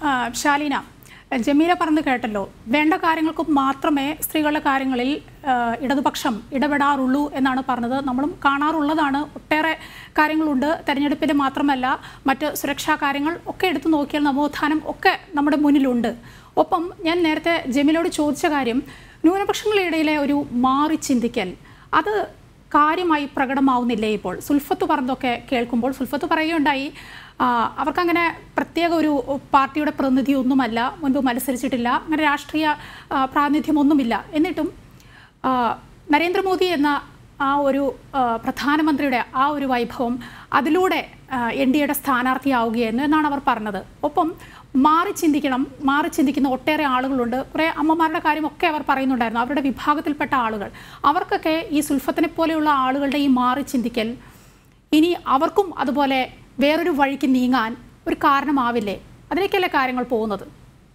ആ, ശാലീന ജമീല പറഞ്ഞു കേട്ടല്ലോ വേണ്ട കാര്യങ്ങൾക്ക് മാത്രമേ സ്ത്രീകളുടെ കാര്യങ്ങളിൽ ആ, ഇടതുപക്ഷം ഇടപെടാറുള്ളൂ എന്നാണ് പറഞ്ഞത് നമ്മളും കാണാറുള്ളതാണ് ഒട്ടേറെ കാര്യങ്ങളുണ്ട് തെരഞ്ഞെടുപ്പിൽ മാത്രമല്ല മറ്റ് സുരക്ഷാ കാര്യങ്ങൾ ഒക്കെ എടുത്തു നോക്കിയാൽ നവോത്ഥാനം ഒക്കെ നമ്മുടെ മുന്നിലുണ്ട് ഒപ്പം ഞാൻ നേരത്തെ ജമീലയോട് ചോദിച്ച കാര്യം ന്യൂനപക്ഷങ്ങളുടെ ഇടയിലെ ഒരു മാറി ചിന്തിക്കൽ അത് കാര്യമായി പ്രകടമാവുന്നില്ലേ ഇപ്പോൾ സുൽഫത്ത് പറഞ്ഞതൊക്കെ കേൾക്കുമ്പോൾ സുൽഫത്ത് പറയുകയുണ്ടായി ആ, അവർക്കങ്ങനെ പ്രത്യേക ഒരു പാർട്ടിയുടെ പ്രതിനിധി ഒന്നുമല്ല മുൻപ് മത്സരിച്ചിട്ടില്ല അങ്ങനെ രാഷ്ട്രീയ ആ, പ്രാതിനിധ്യമൊന്നുമില്ല എന്നിട്ടും ആ, നരേന്ദ്രമോദി എന്ന ആ ഒരു ആ, പ്രധാനമന്ത്രിയുടെ ആ ഒരു വൈഭവം അതിലൂടെ എൻ ഡി എയുടെ സ്ഥാനാർത്ഥിയാവുകയായിരുന്നു എന്നാണ് അവർ പറഞ്ഞത് ഒപ്പം മാറി ചിന്തിക്കണം മാറി ചിന്തിക്കുന്ന ഒട്ടേറെ ആളുകളുണ്ട് കുറേ അമ്മമാരുടെ കാര്യമൊക്കെ അവർ പറയുന്നുണ്ടായിരുന്നു അവരുടെ വിഭാഗത്തിൽപ്പെട്ട ആളുകൾ അവർക്കൊക്കെ ഈ സുൽഫത്തിനെ പോലെയുള്ള ആളുകളുടെ ഈ മാറി ചിന്തിക്കൽ ഇനി അവർക്കും അതുപോലെ വേറൊരു വഴിക്ക് നീങ്ങാൻ ഒരു കാരണമാവില്ലേ അതിലേക്കല്ലേ കാര്യങ്ങൾ പോകുന്നത്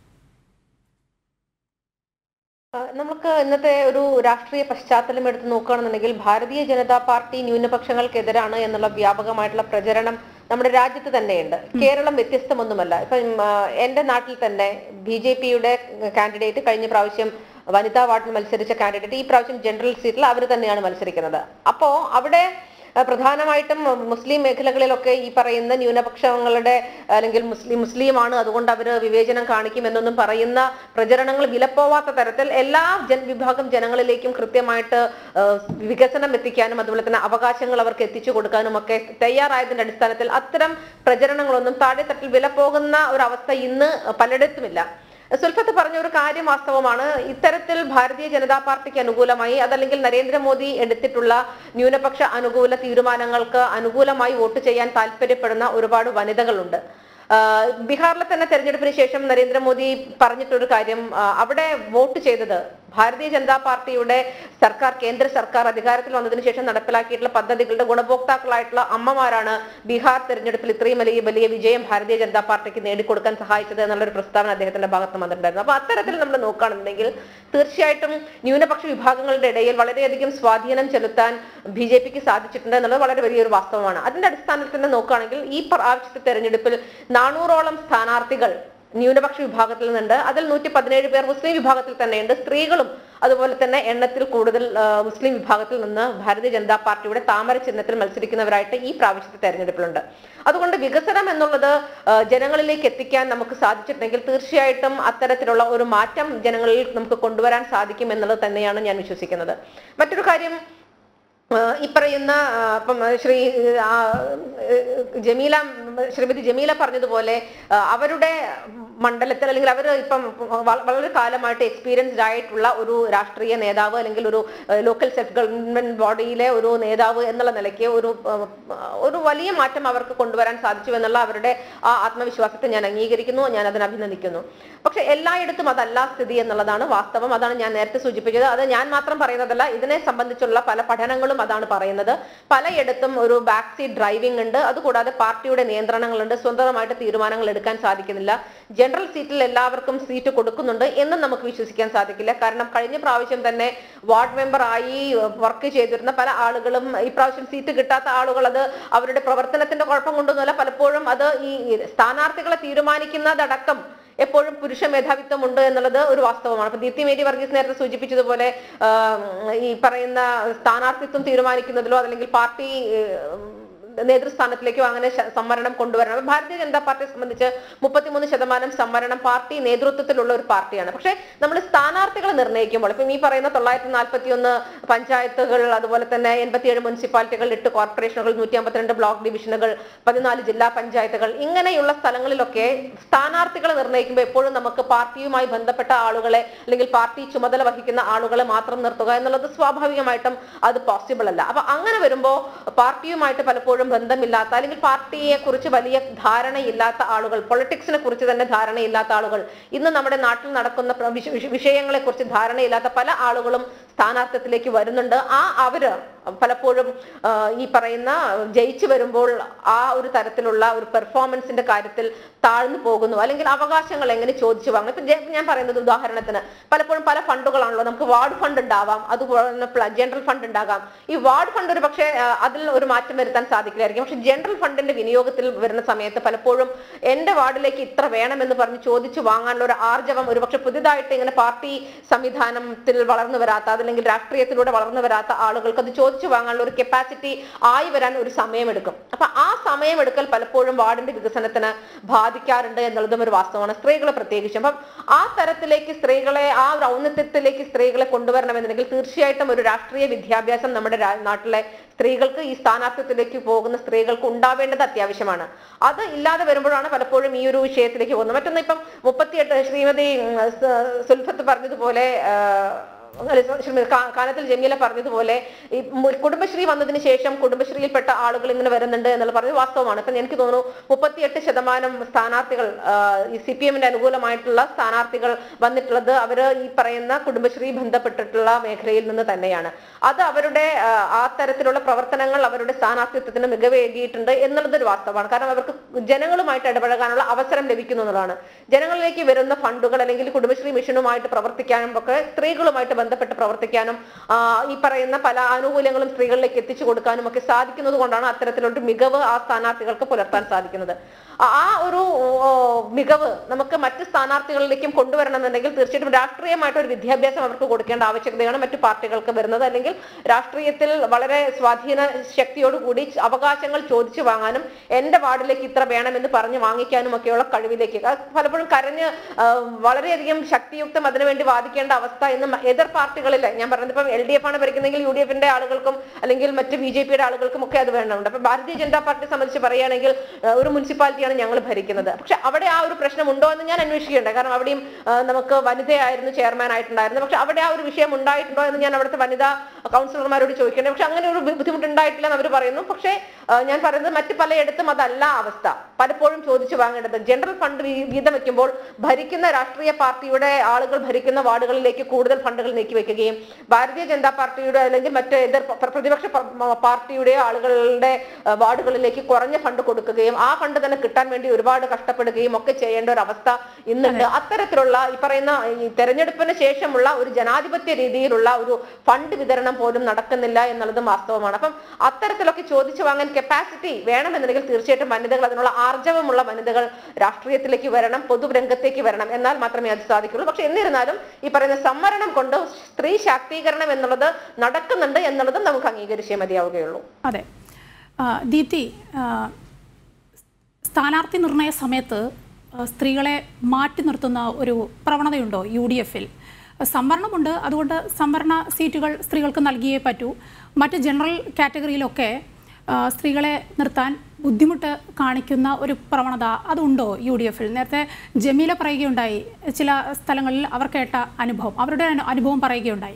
ആ, നമുക്ക് ഇന്നത്തെ ഒരു രാഷ്ട്രീയ പശ്ചാത്തലം എടുത്ത് നോക്കുകയാണെന്നുണ്ടെങ്കിൽ ഭാരതീയ ജനതാ പാർട്ടി ന്യൂനപക്ഷങ്ങൾക്കെതിരാണ് എന്നുള്ള വ്യാപകമായിട്ടുള്ള പ്രചരണം നമ്മുടെ രാജ്യത്ത് തന്നെയുണ്ട് കേരളം വ്യത്യസ്തമൊന്നുമല്ല ഇപ്പം ആ, എന്റെ നാട്ടിൽ തന്നെ ബി ജെ പിയുടെ കാൻഡിഡേറ്റ് കഴിഞ്ഞ പ്രാവശ്യം വനിതാ വാർഡിൽ മത്സരിച്ച കാൻഡിഡേറ്റ് ഈ പ്രാവശ്യം ജനറൽ സീറ്റിൽ അവർ തന്നെയാണ് മത്സരിക്കുന്നത് അപ്പോ അവിടെ ആ, പ്രധാനമായിട്ടും മുസ്ലിം മേഖലകളിലൊക്കെ ഈ പറയുന്ന ന്യൂനപക്ഷങ്ങളുടെ അല്ലെങ്കിൽ മുസ്ലിം മുസ്ലിമാണ് അതുകൊണ്ട് അവർ വിവേചനം കാണിക്കും എന്നൊന്നും പറയുന്ന പ്രചരണങ്ങൾ വിലപ്പോവാത്ത തരത്തിൽ എല്ലാ ജൻ വിഭാഗം ജനങ്ങളിലേക്കും കൃത്യമായിട്ട് ആ, വികസനം എത്തിക്കാനും അതുപോലെ തന്നെ അവകാശങ്ങൾ അവർക്ക് എത്തിച്ചു കൊടുക്കാനും ഒക്കെ തയ്യാറായതിന്റെ അടിസ്ഥാനത്തിൽ അത്തരം പ്രചരണങ്ങളൊന്നും താഴെത്തട്ടിൽ വില പോകുന്ന ഒരു അവസ്ഥ ഇന്ന് പലയിടത്തുമില്ല സുൽഫത്ത് പറഞ്ഞ ഒരു കാര്യം വാസ്തവമാണ് ഇത്തരത്തിൽ ഭാരതീയ ജനതാ പാർട്ടിക്ക് അനുകൂലമായി അതല്ലെങ്കിൽ നരേന്ദ്രമോദി എടുത്തിട്ടുള്ള ന്യൂനപക്ഷ അനുകൂല തീരുമാനങ്ങൾക്ക് അനുകൂലമായി വോട്ട് ചെയ്യാൻ താല്പര്യപ്പെടുന്ന ഒരുപാട് വനിതകളുണ്ട് ആഹ് ബീഹാറിലെ തന്നെ തെരഞ്ഞെടുപ്പിന് ശേഷം നരേന്ദ്രമോദി പറഞ്ഞിട്ടൊരു കാര്യം ആഹ് അവിടെ വോട്ട് ചെയ്തത് ഭാരതീയ ജനതാ പാർട്ടിയുടെ സർക്കാർ കേന്ദ്ര സർക്കാർ അധികാരത്തിൽ വന്നതിന് ശേഷം നടപ്പിലാക്കിയിട്ടുള്ള പദ്ധതികളുടെ ഗുണഭോക്താക്കളായിട്ടുള്ള അമ്മമാരാണ് ബീഹാർ തെരഞ്ഞെടുപ്പിൽ ഇത്രയും വലിയ വലിയ വിജയം ഭാരതീയ ജനതാ പാർട്ടിക്ക് നേടിക്കൊടുക്കാൻ സഹായിച്ചത് എന്നുള്ളൊരു പ്രസ്താവന അദ്ദേഹത്തിന്റെ ഭാഗത്ത് നിന്ന് വന്നിട്ടുണ്ടായിരുന്നു അപ്പൊ അത്തരത്തിൽ നമ്മൾ നോക്കുകയാണെന്നുണ്ടെങ്കിൽ തീർച്ചയായിട്ടും ന്യൂനപക്ഷ വിഭാഗങ്ങളുടെ ഇടയിൽ വളരെയധികം സ്വാധീനം ചെലുത്താൻ ബി ജെ പിക്ക് സാധിച്ചിട്ടുണ്ട് എന്നുള്ളത് വളരെ വലിയൊരു വാസ്തവമാണ് അതിന്റെ അടിസ്ഥാനത്തിൽ തന്നെ നോക്കുകയാണെങ്കിൽ ഈ പ്രാവശ്യത്തെ തെരഞ്ഞെടുപ്പിൽ നാനൂറോളം സ്ഥാനാർത്ഥികൾ ന്യൂനപക്ഷ വിഭാഗത്തിൽ നിന്നുണ്ട് അതിൽ നൂറ്റി പതിനേഴ് പേർ മുസ്ലിം വിഭാഗത്തിൽ തന്നെയുണ്ട് സ്ത്രീകളും അതുപോലെ തന്നെ എണ്ണത്തിൽ കൂടുതൽ ആ, മുസ്ലിം വിഭാഗത്തിൽ നിന്ന് ഭാരതീയ ജനതാ പാർട്ടിയുടെ താമര ചിഹ്നത്തിൽ മത്സരിക്കുന്നവരായിട്ട് ഈ പ്രാവശ്യത്തെ തെരഞ്ഞെടുപ്പിലുണ്ട് അതുകൊണ്ട് വികസനം എന്നുള്ളത് ആ, ജനങ്ങളിലേക്ക് എത്തിക്കാൻ നമുക്ക് സാധിച്ചിട്ടുണ്ടെങ്കിൽ തീർച്ചയായിട്ടും അത്തരത്തിലുള്ള ഒരു മാറ്റം ജനങ്ങളിൽ നമുക്ക് കൊണ്ടുവരാൻ സാധിക്കും എന്നുള്ളത് തന്നെയാണ് ഞാൻ വിശ്വസിക്കുന്നത് മറ്റൊരു കാര്യം ആ, ഈ പറയുന്ന ആ, ഇപ്പം ശ്രീ ആ, ജമീല ശ്രീമതി ജമീല പറഞ്ഞതുപോലെ ആ, അവരുടെ മണ്ഡലത്തിൽ അല്ലെങ്കിൽ അവർ ഇപ്പം വ- വളരെ കാലമായിട്ട് എക്സ്പീരിയൻസ്ഡ് ആയിട്ടുള്ള ഒരു രാഷ്ട്രീയ നേതാവ് അല്ലെങ്കിൽ ഒരു ലോക്കൽ സെൽഫ് ഗവൺമെന്റ് ബോഡിയിലെ ഒരു നേതാവ് എന്നുള്ള നിലയ്ക്ക് ഒരു ആ, ഒരു വലിയ മാറ്റം അവർക്ക് കൊണ്ടുവരാൻ സാധിച്ചു എന്നുള്ള അവരുടെ ആ ആത്മവിശ്വാസത്തെ ഞാൻ അംഗീകരിക്കുന്നു ഞാൻ അതിനെ അഭിനന്ദിക്കുന്നു പക്ഷെ എല്ലായിടത്തും അതല്ല സ്ഥിതി എന്നുള്ളതാണ് വാസ്തവം അതാണ് ഞാൻ നേരത്തെ സൂചിപ്പിച്ചത് അത് ഞാൻ മാത്രം പറയുന്നതല്ല ഇതിനെ സംബന്ധിച്ചുള്ള പല പഠനങ്ങളും അതാണ് പറയുന്നത് പലയിടത്തും ഒരു ബാക്ക് സീറ്റ് ഡ്രൈവിംഗ് ഉണ്ട് അതുകൂടാതെ പാർട്ടിയുടെ നിയന്ത്രണങ്ങളുണ്ട് സ്വന്തമായിട്ട് തീരുമാനങ്ങൾ എടുക്കാൻ സാധിക്കുന്നില്ല ജനറൽ സീറ്റിൽ എല്ലാവർക്കും സീറ്റ് കൊടുക്കുന്നുണ്ട് എന്നും നമുക്ക് വിശ്വസിക്കാൻ സാധിക്കില്ല കാരണം കഴിഞ്ഞ പ്രാവശ്യം തന്നെ വാർഡ് മെമ്പർ ആയി വർക്ക് ചെയ്തിരുന്ന പല ആളുകളും ഇപ്രാവശ്യം സീറ്റ് കിട്ടാത്ത ആളുകൾ അത് അവരുടെ പ്രവർത്തനത്തിന്റെ കുഴപ്പം കൊണ്ടൊന്നുമല്ല പലപ്പോഴും അത് ഈ സ്ഥാനാർത്ഥികളെ തീരുമാനിക്കുന്നതടക്കം എപ്പോഴും പുരുഷ മേധാവിത്വം ഉണ്ട് എന്നുള്ളത് ഒരു വാസ്തവമാണ് അപ്പൊ ദീപ്തി മേരി വർഗീസ് നേരത്തെ സൂചിപ്പിച്ചതുപോലെ ആം, ഈ പറയുന്ന സ്ഥാനാർത്ഥിത്വം തീരുമാനിക്കുന്നതിലോ അല്ലെങ്കിൽ പാർട്ടി ഏഹ്, നേതൃസ്ഥാനത്തിലേക്കോ അങ്ങനെ ശ- സംവരണം കൊണ്ടുവരണം അപ്പൊ ഭാരതീയ ജനതാ പാർട്ടിയെ സംബന്ധിച്ച് മുപ്പത്തിമൂന്ന് ശതമാനം സംവരണം പാർട്ടി നേതൃത്വത്തിലുള്ള ഒരു പാർട്ടിയാണ് പക്ഷെ നമ്മൾ സ്ഥാനാർത്ഥികളെ നിർണ്ണയിക്കുമ്പോൾ ഇപ്പം ഈ പറയുന്ന തൊള്ളായിരത്തി നാൽപ്പത്തി ഒന്ന് പഞ്ചായത്തുകൾ അതുപോലെ തന്നെ എൺപത്തിയേഴ് മുനിസിപ്പാലിറ്റികൾ എട്ട് കോർപ്പറേഷനുകൾ നൂറ്റി അമ്പത്തിരണ്ട് ബ്ലോക്ക് ഡിവിഷനുകൾ പതിനാല് ജില്ലാ പഞ്ചായത്തുകൾ ഇങ്ങനെയുള്ള സ്ഥലങ്ങളിലൊക്കെ സ്ഥാനാർത്ഥികളെ നിർണ്ണയിക്കുമ്പോൾ എപ്പോഴും നമുക്ക് പാർട്ടിയുമായി ബന്ധപ്പെട്ട ആളുകളെ അല്ലെങ്കിൽ പാർട്ടി ചുമതല വഹിക്കുന്ന ആളുകളെ മാത്രം നിർത്തുക എന്നുള്ളത് സ്വാഭാവികമായിട്ടും അത് പോസിബിൾ അല്ല അപ്പൊ അങ്ങനെ വരുമ്പോൾ പാർട്ടിയുമായിട്ട് പലപ്പോഴും ബന്ധമില്ലാത്ത അല്ലെങ്കിൽ പാർട്ടിയെ കുറിച്ച് വലിയ ധാരണയില്ലാത്ത ആളുകൾ പൊളിറ്റിക്സിനെ കുറിച്ച് തന്നെ ധാരണയില്ലാത്ത ആളുകൾ ഇന്ന് നമ്മുടെ നാട്ടിൽ നടക്കുന്ന പ്ര- വിഷ- വിഷ- വിഷയങ്ങളെ കുറിച്ച് ധാരണയില്ലാത്ത പല ആളുകളും സ്ഥാനാർത്ഥത്തിലേക്ക് വരുന്നുണ്ട് ആ അവര് പലപ്പോഴും ആ, ഈ പറയുന്ന ജയിച്ചു വരുമ്പോൾ ആ ഒരു തരത്തിലുള്ള ഒരു പെർഫോമൻസിന്റെ കാര്യത്തിൽ താഴ്ന്നു പോകുന്നു അല്ലെങ്കിൽ അവകാശങ്ങൾ എങ്ങനെ ചോദിച്ചു വാങ്ങും ഇപ്പൊ ജെ- ഞാൻ പറയുന്നത് ഉദാഹരണത്തിന് പലപ്പോഴും പല ഫണ്ടുകളാണല്ലോ നമുക്ക് വാർഡ് ഫണ്ട് ഉണ്ടാവാം അതുപോലെ തന്നെ ജനറൽ ഫണ്ട് ഉണ്ടാകാം ഈ വാർഡ് ഫണ്ട് ഒരു പക്ഷേ ആ, അതിൽ ഒരു മാറ്റം വരുത്താൻ സാധിക്കില്ലായിരിക്കും പക്ഷെ ജനറൽ ഫണ്ടിന്റെ വിനിയോഗത്തിൽ വരുന്ന സമയത്ത് പലപ്പോഴും എന്റെ വാർഡിലേക്ക് ഇത്ര വേണമെന്ന് പറഞ്ഞ് ചോദിച്ചു വാങ്ങാനുള്ള ഒരു ആർജവം ഒരുപക്ഷെ പുതിയതായിട്ട് ഇങ്ങനെ പാർട്ടി സംവിധാനത്തിൽ വളർന്നു വരാത്ത അതല്ലെങ്കിൽ രാഷ്ട്രീയത്തിലൂടെ വളർന്നു വരാത്ത ആളുകൾക്ക് അത് ചോദിച്ചു വാങ്ങാനുള്ള ഒരു കപ്പാസിറ്റി ആയി വരാൻ ഒരു സമയമെടുക്കും അപ്പൊ ആ സമയമെടുക്കൽ പലപ്പോഴും വാർഡിന്റെ വികസനത്തിന് ബാധിക്കാറുണ്ട് എന്നുള്ളതും ഒരു വാസ്തവമാണ് സ്ത്രീകളെ പ്രത്യേകിച്ചും അപ്പം ആ തരത്തിലേക്ക് സ്ത്രീകളെ ആ ഒരു ഔന്നത്യത്തിലേക്ക് സ്ത്രീകളെ കൊണ്ടുവരണമെന്നുണ്ടെങ്കിൽ തീർച്ചയായിട്ടും ഒരു രാഷ്ട്രീയ വിദ്യാഭ്യാസം നമ്മുടെ രാ- നാട്ടിലെ സ്ത്രീകൾക്ക് ഈ സ്ഥാനാർത്ഥിത്വത്തിലേക്ക് പോകുന്ന സ്ത്രീകൾക്ക് ഉണ്ടാവേണ്ടത് അത്യാവശ്യമാണ് അത് ഇല്ലാതെ വരുമ്പോഴാണ് പലപ്പോഴും ഈ ഒരു വിഷയത്തിലേക്ക് പോകുന്നത് മറ്റൊന്ന് ഇപ്പം മുപ്പത്തിയെട്ട് ശ്രീമതി ഉം, സ- സുൽഫത്ത് പറഞ്ഞതുപോലെ ആ, അല്ല, ശ്രീമതി കാ- കാനത്തിൽ ജമീല പറഞ്ഞതുപോലെ ഈ മു- കുടുംബശ്രീ വന്നതിന് ശേഷം കുടുംബശ്രീയിൽപ്പെട്ട ആളുകൾ ഇങ്ങനെ വരുന്നുണ്ട് എന്നുള്ള പറഞ്ഞത് വാസ്തവമാണ് ഇപ്പൊ എനിക്ക് തോന്നുന്നു മുപ്പത്തിയെട്ട് ശതമാനം സ്ഥാനാർത്ഥികൾ ആ, ഈ സി പി എമ്മിന്റെ അനുകൂലമായിട്ടുള്ള സ്ഥാനാർത്ഥികൾ വന്നിട്ടുള്ളത് അവര് ഈ പറയുന്ന കുടുംബശ്രീ ബന്ധപ്പെട്ടിട്ടുള്ള മേഖലയിൽ നിന്ന് തന്നെയാണ് അത് അവരുടെ ആ, ആ തരത്തിലുള്ള പ്രവർത്തനങ്ങൾ അവരുടെ സ്ഥാനാർത്ഥിത്വത്തിന് മികവേകിയിട്ടുണ്ട് എന്നുള്ളത് ഒരു വാസ്തവമാണ് കാരണം അവർക്ക് ജനങ്ങളുമായിട്ട് ഇടപഴകാനുള്ള അവസരം ലഭിക്കുന്നു എന്നുള്ളതാണ് ജനങ്ങളിലേക്ക് വരുന്ന ഫണ്ടുകൾ അല്ലെങ്കിൽ കുടുംബശ്രീ മിഷനുമായിട്ട് പ്രവർത്തിക്കാനും ഒക്കെ സ്ത്രീകളുമായിട്ട് ബന്ധപ്പെട്ട് പ്രവർത്തിക്കാനും ആ, ഈ പറയുന്ന പല ആനുകൂല്യങ്ങളും സ്ത്രീകളിലേക്ക് എത്തിച്ചു കൊടുക്കാനും ഒക്കെ സാധിക്കുന്നത് കൊണ്ടാണ് അത്തരത്തിലൊരു മികവ് ആ സ്ഥാനാർത്ഥികൾക്ക് പുലർത്താൻ സാധിക്കുന്നത് ആ- ആ ഒരു ഓ, മികവ് നമുക്ക് മറ്റ് സ്ഥാനാർത്ഥികളിലേക്കും കൊണ്ടുവരണമെന്നുണ്ടെങ്കിൽ തീർച്ചയായിട്ടും രാഷ്ട്രീയമായിട്ട് ഒരു വിദ്യാഭ്യാസം അവർക്ക് കൊടുക്കേണ്ട ആവശ്യകതയാണ് മറ്റു പാർട്ടികൾക്ക് വരുന്നത് അല്ലെങ്കിൽ രാഷ്ട്രീയത്തിൽ വളരെ സ്വാധീന ശക്തിയോടുകൂടി അവകാശങ്ങൾ ചോദിച്ചു വാങ്ങാനും എന്റെ വാർഡിലേക്ക് ഇത്ര വേണമെന്ന് പറഞ്ഞ് വാങ്ങിക്കാനും ഒക്കെയുള്ള കഴിവിലേക്ക് അത് പലപ്പോഴും കരഞ്ഞ് ആ, വളരെയധികം ശക്തിയുക്തം അതിനുവേണ്ടി വാദിക്കേണ്ട അവസ്ഥ എന്ന് മ- എതിർ പാർട്ടികളിൽ ഞാൻ പറഞ്ഞത് ഇപ്പം എൽ ഡി എഫ് ആണ് ഭരിക്കുന്നെങ്കിൽ യു ഡി എഫിന്റെ ആളുകൾക്കും അല്ലെങ്കിൽ മറ്റ് ബി ജെ പിയുടെ ആളുകൾക്കും ഒക്കെ അത് വേണമുണ്ട് അപ്പൊ ഭാരതീയ ജനതാ പാർട്ടിയെ സംബന്ധിച്ച് പറയുകയാണെങ്കിൽ ആ, ഒരു മുനിസിപ്പാലിറ്റിയാണ് ഞങ്ങൾ ഭരിക്കുന്നത് പക്ഷെ അവിടെ ആ ഒരു പ്രശ്നം ഉണ്ടോ എന്ന് ഞാൻ അന്വേഷിക്കേണ്ടത് കാരണം അവിടെയും ആ, നമുക്ക് വനിതയായിരുന്നു ചെയർമാൻ ആയിട്ടുണ്ടായിരുന്നത് പക്ഷെ അവിടെ ആ ഒരു വിഷയം ഉണ്ടായിട്ടുണ്ടോ എന്ന് ഞാൻ അവിടുത്തെ വനിതാ കൗൺസിലർമാരോട് ചോദിക്കേണ്ടത് പക്ഷെ അങ്ങനെ ഒരു ബുദ്ധിമുട്ട് ഉണ്ടായിട്ടില്ല എന്ന് അവർ പറയുന്നു പക്ഷേ ആ, ഞാൻ പറയുന്നത് മറ്റ് പലയിടത്തും അതല്ല അവസ്ഥ പലപ്പോഴും ചോദിച്ചു വാങ്ങേണ്ടത് ജനറൽ ഫണ്ട് വീ- വീതം വെക്കുമ്പോൾ ഭരിക്കുന്ന രാഷ്ട്രീയ പാർട്ടിയുടെ ആളുകൾ ഭരിക്കുന്ന വാർഡുകളിലേക്ക് കൂടുതൽ ഫണ്ടുകൾ നീക്കി വെക്കുകയും ഭാരതീയ ജനതാ പാർട്ടിയുടെ അല്ലെങ്കിൽ മറ്റ് എതിർ പ്ര- പ്രതിപക്ഷ പ- മ- പാർട്ടിയുടെ ആളുകളുടെ ആ, വാർഡുകളിലേക്ക് കുറഞ്ഞ ഫണ്ട് കൊടുക്കുകയും ആ ഫണ്ട് തന്നെ കിട്ടാൻ വേണ്ടി ഒരുപാട് കഷ്ടപ്പെടുകയും ഒക്കെ ചെയ്യേണ്ട ഒരു അവസ്ഥ ഇന്നുണ്ട് അത്തരത്തിലുള്ള ഈ പറയുന്ന ഈ തെരഞ്ഞെടുപ്പിന് ശേഷമുള്ള ഒരു ജനാധിപത്യ രീതിയിലുള്ള ഒരു ഫണ്ട് വിതരണം പോലും നടക്കുന്നില്ല എന്നുള്ളതും വാസ്തവമാണ് അപ്പം അത്തരത്തിലൊക്കെ ചോദിച്ചു വാങ്ങാൻ കപ്പാസിറ്റി വേണമെന്നുണ്ടെങ്കിൽ തീർച്ചയായിട്ടും വനിതകൾ അതിനുള്ള ആർജവമുള്ള വനിതകൾ രാഷ്ട്രീയത്തിലേക്ക് വരണം പൊതുരംഗത്തേക്ക് വരണം എന്നാൽ മാത്രമേ അത് സാധിക്കുള്ളൂ പക്ഷെ എന്നിരുന്നാലും ഈ പറയുന്ന സംവരണം കൊണ്ട് സ്ത്രീ ശാക്തീകരണം എന്നുള്ളത് നടക്കുന്നുണ്ട് എന്നുള്ളതും നമുക്ക് അംഗീകരിച്ചേ മതിയാവുകയുള്ളൂ അതെ ആ, ദീപ്തി ആ, സ്ഥാനാർത്ഥി നിർണയ സമയത്ത് ആ, സ്ത്രീകളെ മാറ്റി നിർത്തുന്ന ഒരു പ്രവണതയുണ്ടോ യു ഡി എഫിൽ സംവരണമുണ്ട് അതുകൊണ്ട് സംവരണ സീറ്റുകൾ സ്ത്രീകൾക്ക് നൽകിയേ പറ്റൂ മറ്റ് ജനറൽ കാറ്റഗറിയിലൊക്കെ ആ, സ്ത്രീകളെ നിർത്താൻ ബുദ്ധിമുട്ട് കാണിക്കുന്ന ഒരു പ്രവണത അതുണ്ടോ യു ഡി എഫിൽ നേരത്തെ ജമീല പറയുകയുണ്ടായി ചില സ്ഥലങ്ങളിൽ അവർ കേട്ട അനുഭവം അവരുടെ അനു- അനുഭവം പറയുകയുണ്ടായി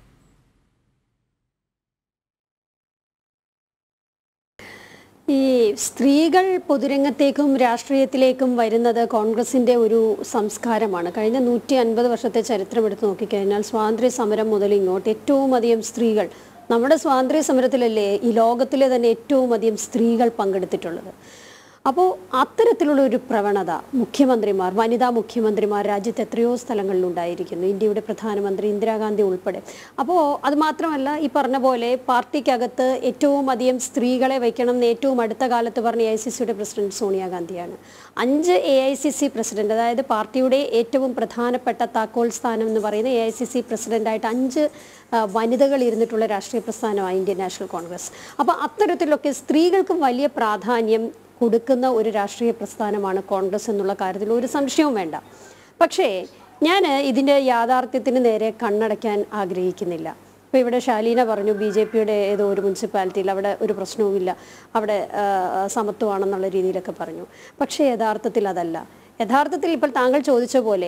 ഈ സ്ത്രീകൾ പൊതുരംഗത്തേക്കും രാഷ്ട്രീയത്തിലേക്കും വരുന്നത് കോൺഗ്രസിന്റെ ഒരു സംസ്കാരമാണ് കഴിഞ്ഞ നൂറ്റി അൻപത് വർഷത്തെ ചരിത്രം എടുത്ത് നോക്കിക്കഴിഞ്ഞാൽ സ്വാതന്ത്ര്യ സമരം മുതൽ ഇങ്ങോട്ട് ഏറ്റവും അധികം സ്ത്രീകൾ നമ്മുടെ സ്വാതന്ത്ര്യ സമരത്തിലല്ലേ ഈ ലോകത്തിലെ തന്നെ ഏറ്റവും അധികം സ്ത്രീകൾ പങ്കെടുത്തിട്ടുള്ളത് അപ്പോൾ അത്തരത്തിലുള്ള ഒരു പ്രവണത മുഖ്യമന്ത്രിമാർ വനിതാ മുഖ്യമന്ത്രിമാർ രാജ്യത്ത് എത്രയോ സ്ഥലങ്ങളിലുണ്ടായിരിക്കുന്നു ഇന്ത്യയുടെ പ്രധാനമന്ത്രി ഇന്ദിരാഗാന്ധി ഉൾപ്പെടെ അപ്പോൾ അത് മാത്രമല്ല ഈ പറഞ്ഞ പോലെ പാർട്ടിക്കകത്ത് ഏറ്റവും അധികം സ്ത്രീകളെ വയ്ക്കണം എന്ന് ഏറ്റവും അടുത്ത കാലത്ത് പറഞ്ഞ എ ഐ സി സിയുടെ പ്രസിഡന്റ് സോണിയാഗാന്ധിയാണ് അഞ്ച് A I C C president അതായത് പാർട്ടിയുടെ ഏറ്റവും പ്രധാനപ്പെട്ട താക്കോൽ സ്ഥാനം എന്ന് പറയുന്ന എ ഐ സി സി പ്രസിഡന്റായിട്ട് അഞ്ച് ആ, വനിതകൾ ഇരുന്നിട്ടുള്ള രാഷ്ട്രീയ പ്രസ്ഥാനമാണ് ഇന്ത്യൻ നാഷണൽ കോൺഗ്രസ് അപ്പോൾ അത്തരത്തിലൊക്കെ സ്ത്രീകൾക്ക് വലിയ പ്രാധാന്യം കൊടുക്കുന്ന ഒരു രാഷ്ട്രീയ പ്രസ്ഥാനമാണ് കോൺഗ്രസ് എന്നുള്ള കാര്യത്തിൽ ഒരു സംശയവും വേണ്ട പക്ഷേ ഞാൻ ഇതിൻ്റെ യാഥാർത്ഥ്യത്തിന് നേരെ കണ്ണടയ്ക്കാൻ ആഗ്രഹിക്കുന്നില്ല ഇപ്പോൾ ഇവിടെ ഷാലീന പറഞ്ഞു ബി ജെ പിയുടെ ഏതോ ഒരു മുനിസിപ്പാലിറ്റിയിൽ അവിടെ ഒരു പ്രശ്നവുമില്ല അവിടെ ആ, സമത്വമാണെന്നുള്ള രീതിയിലൊക്കെ പറഞ്ഞു പക്ഷേ യഥാർത്ഥത്തിൽ അതല്ല യഥാർത്ഥത്തിൽ ഇപ്പോൾ താങ്കൾ ചോദിച്ച പോലെ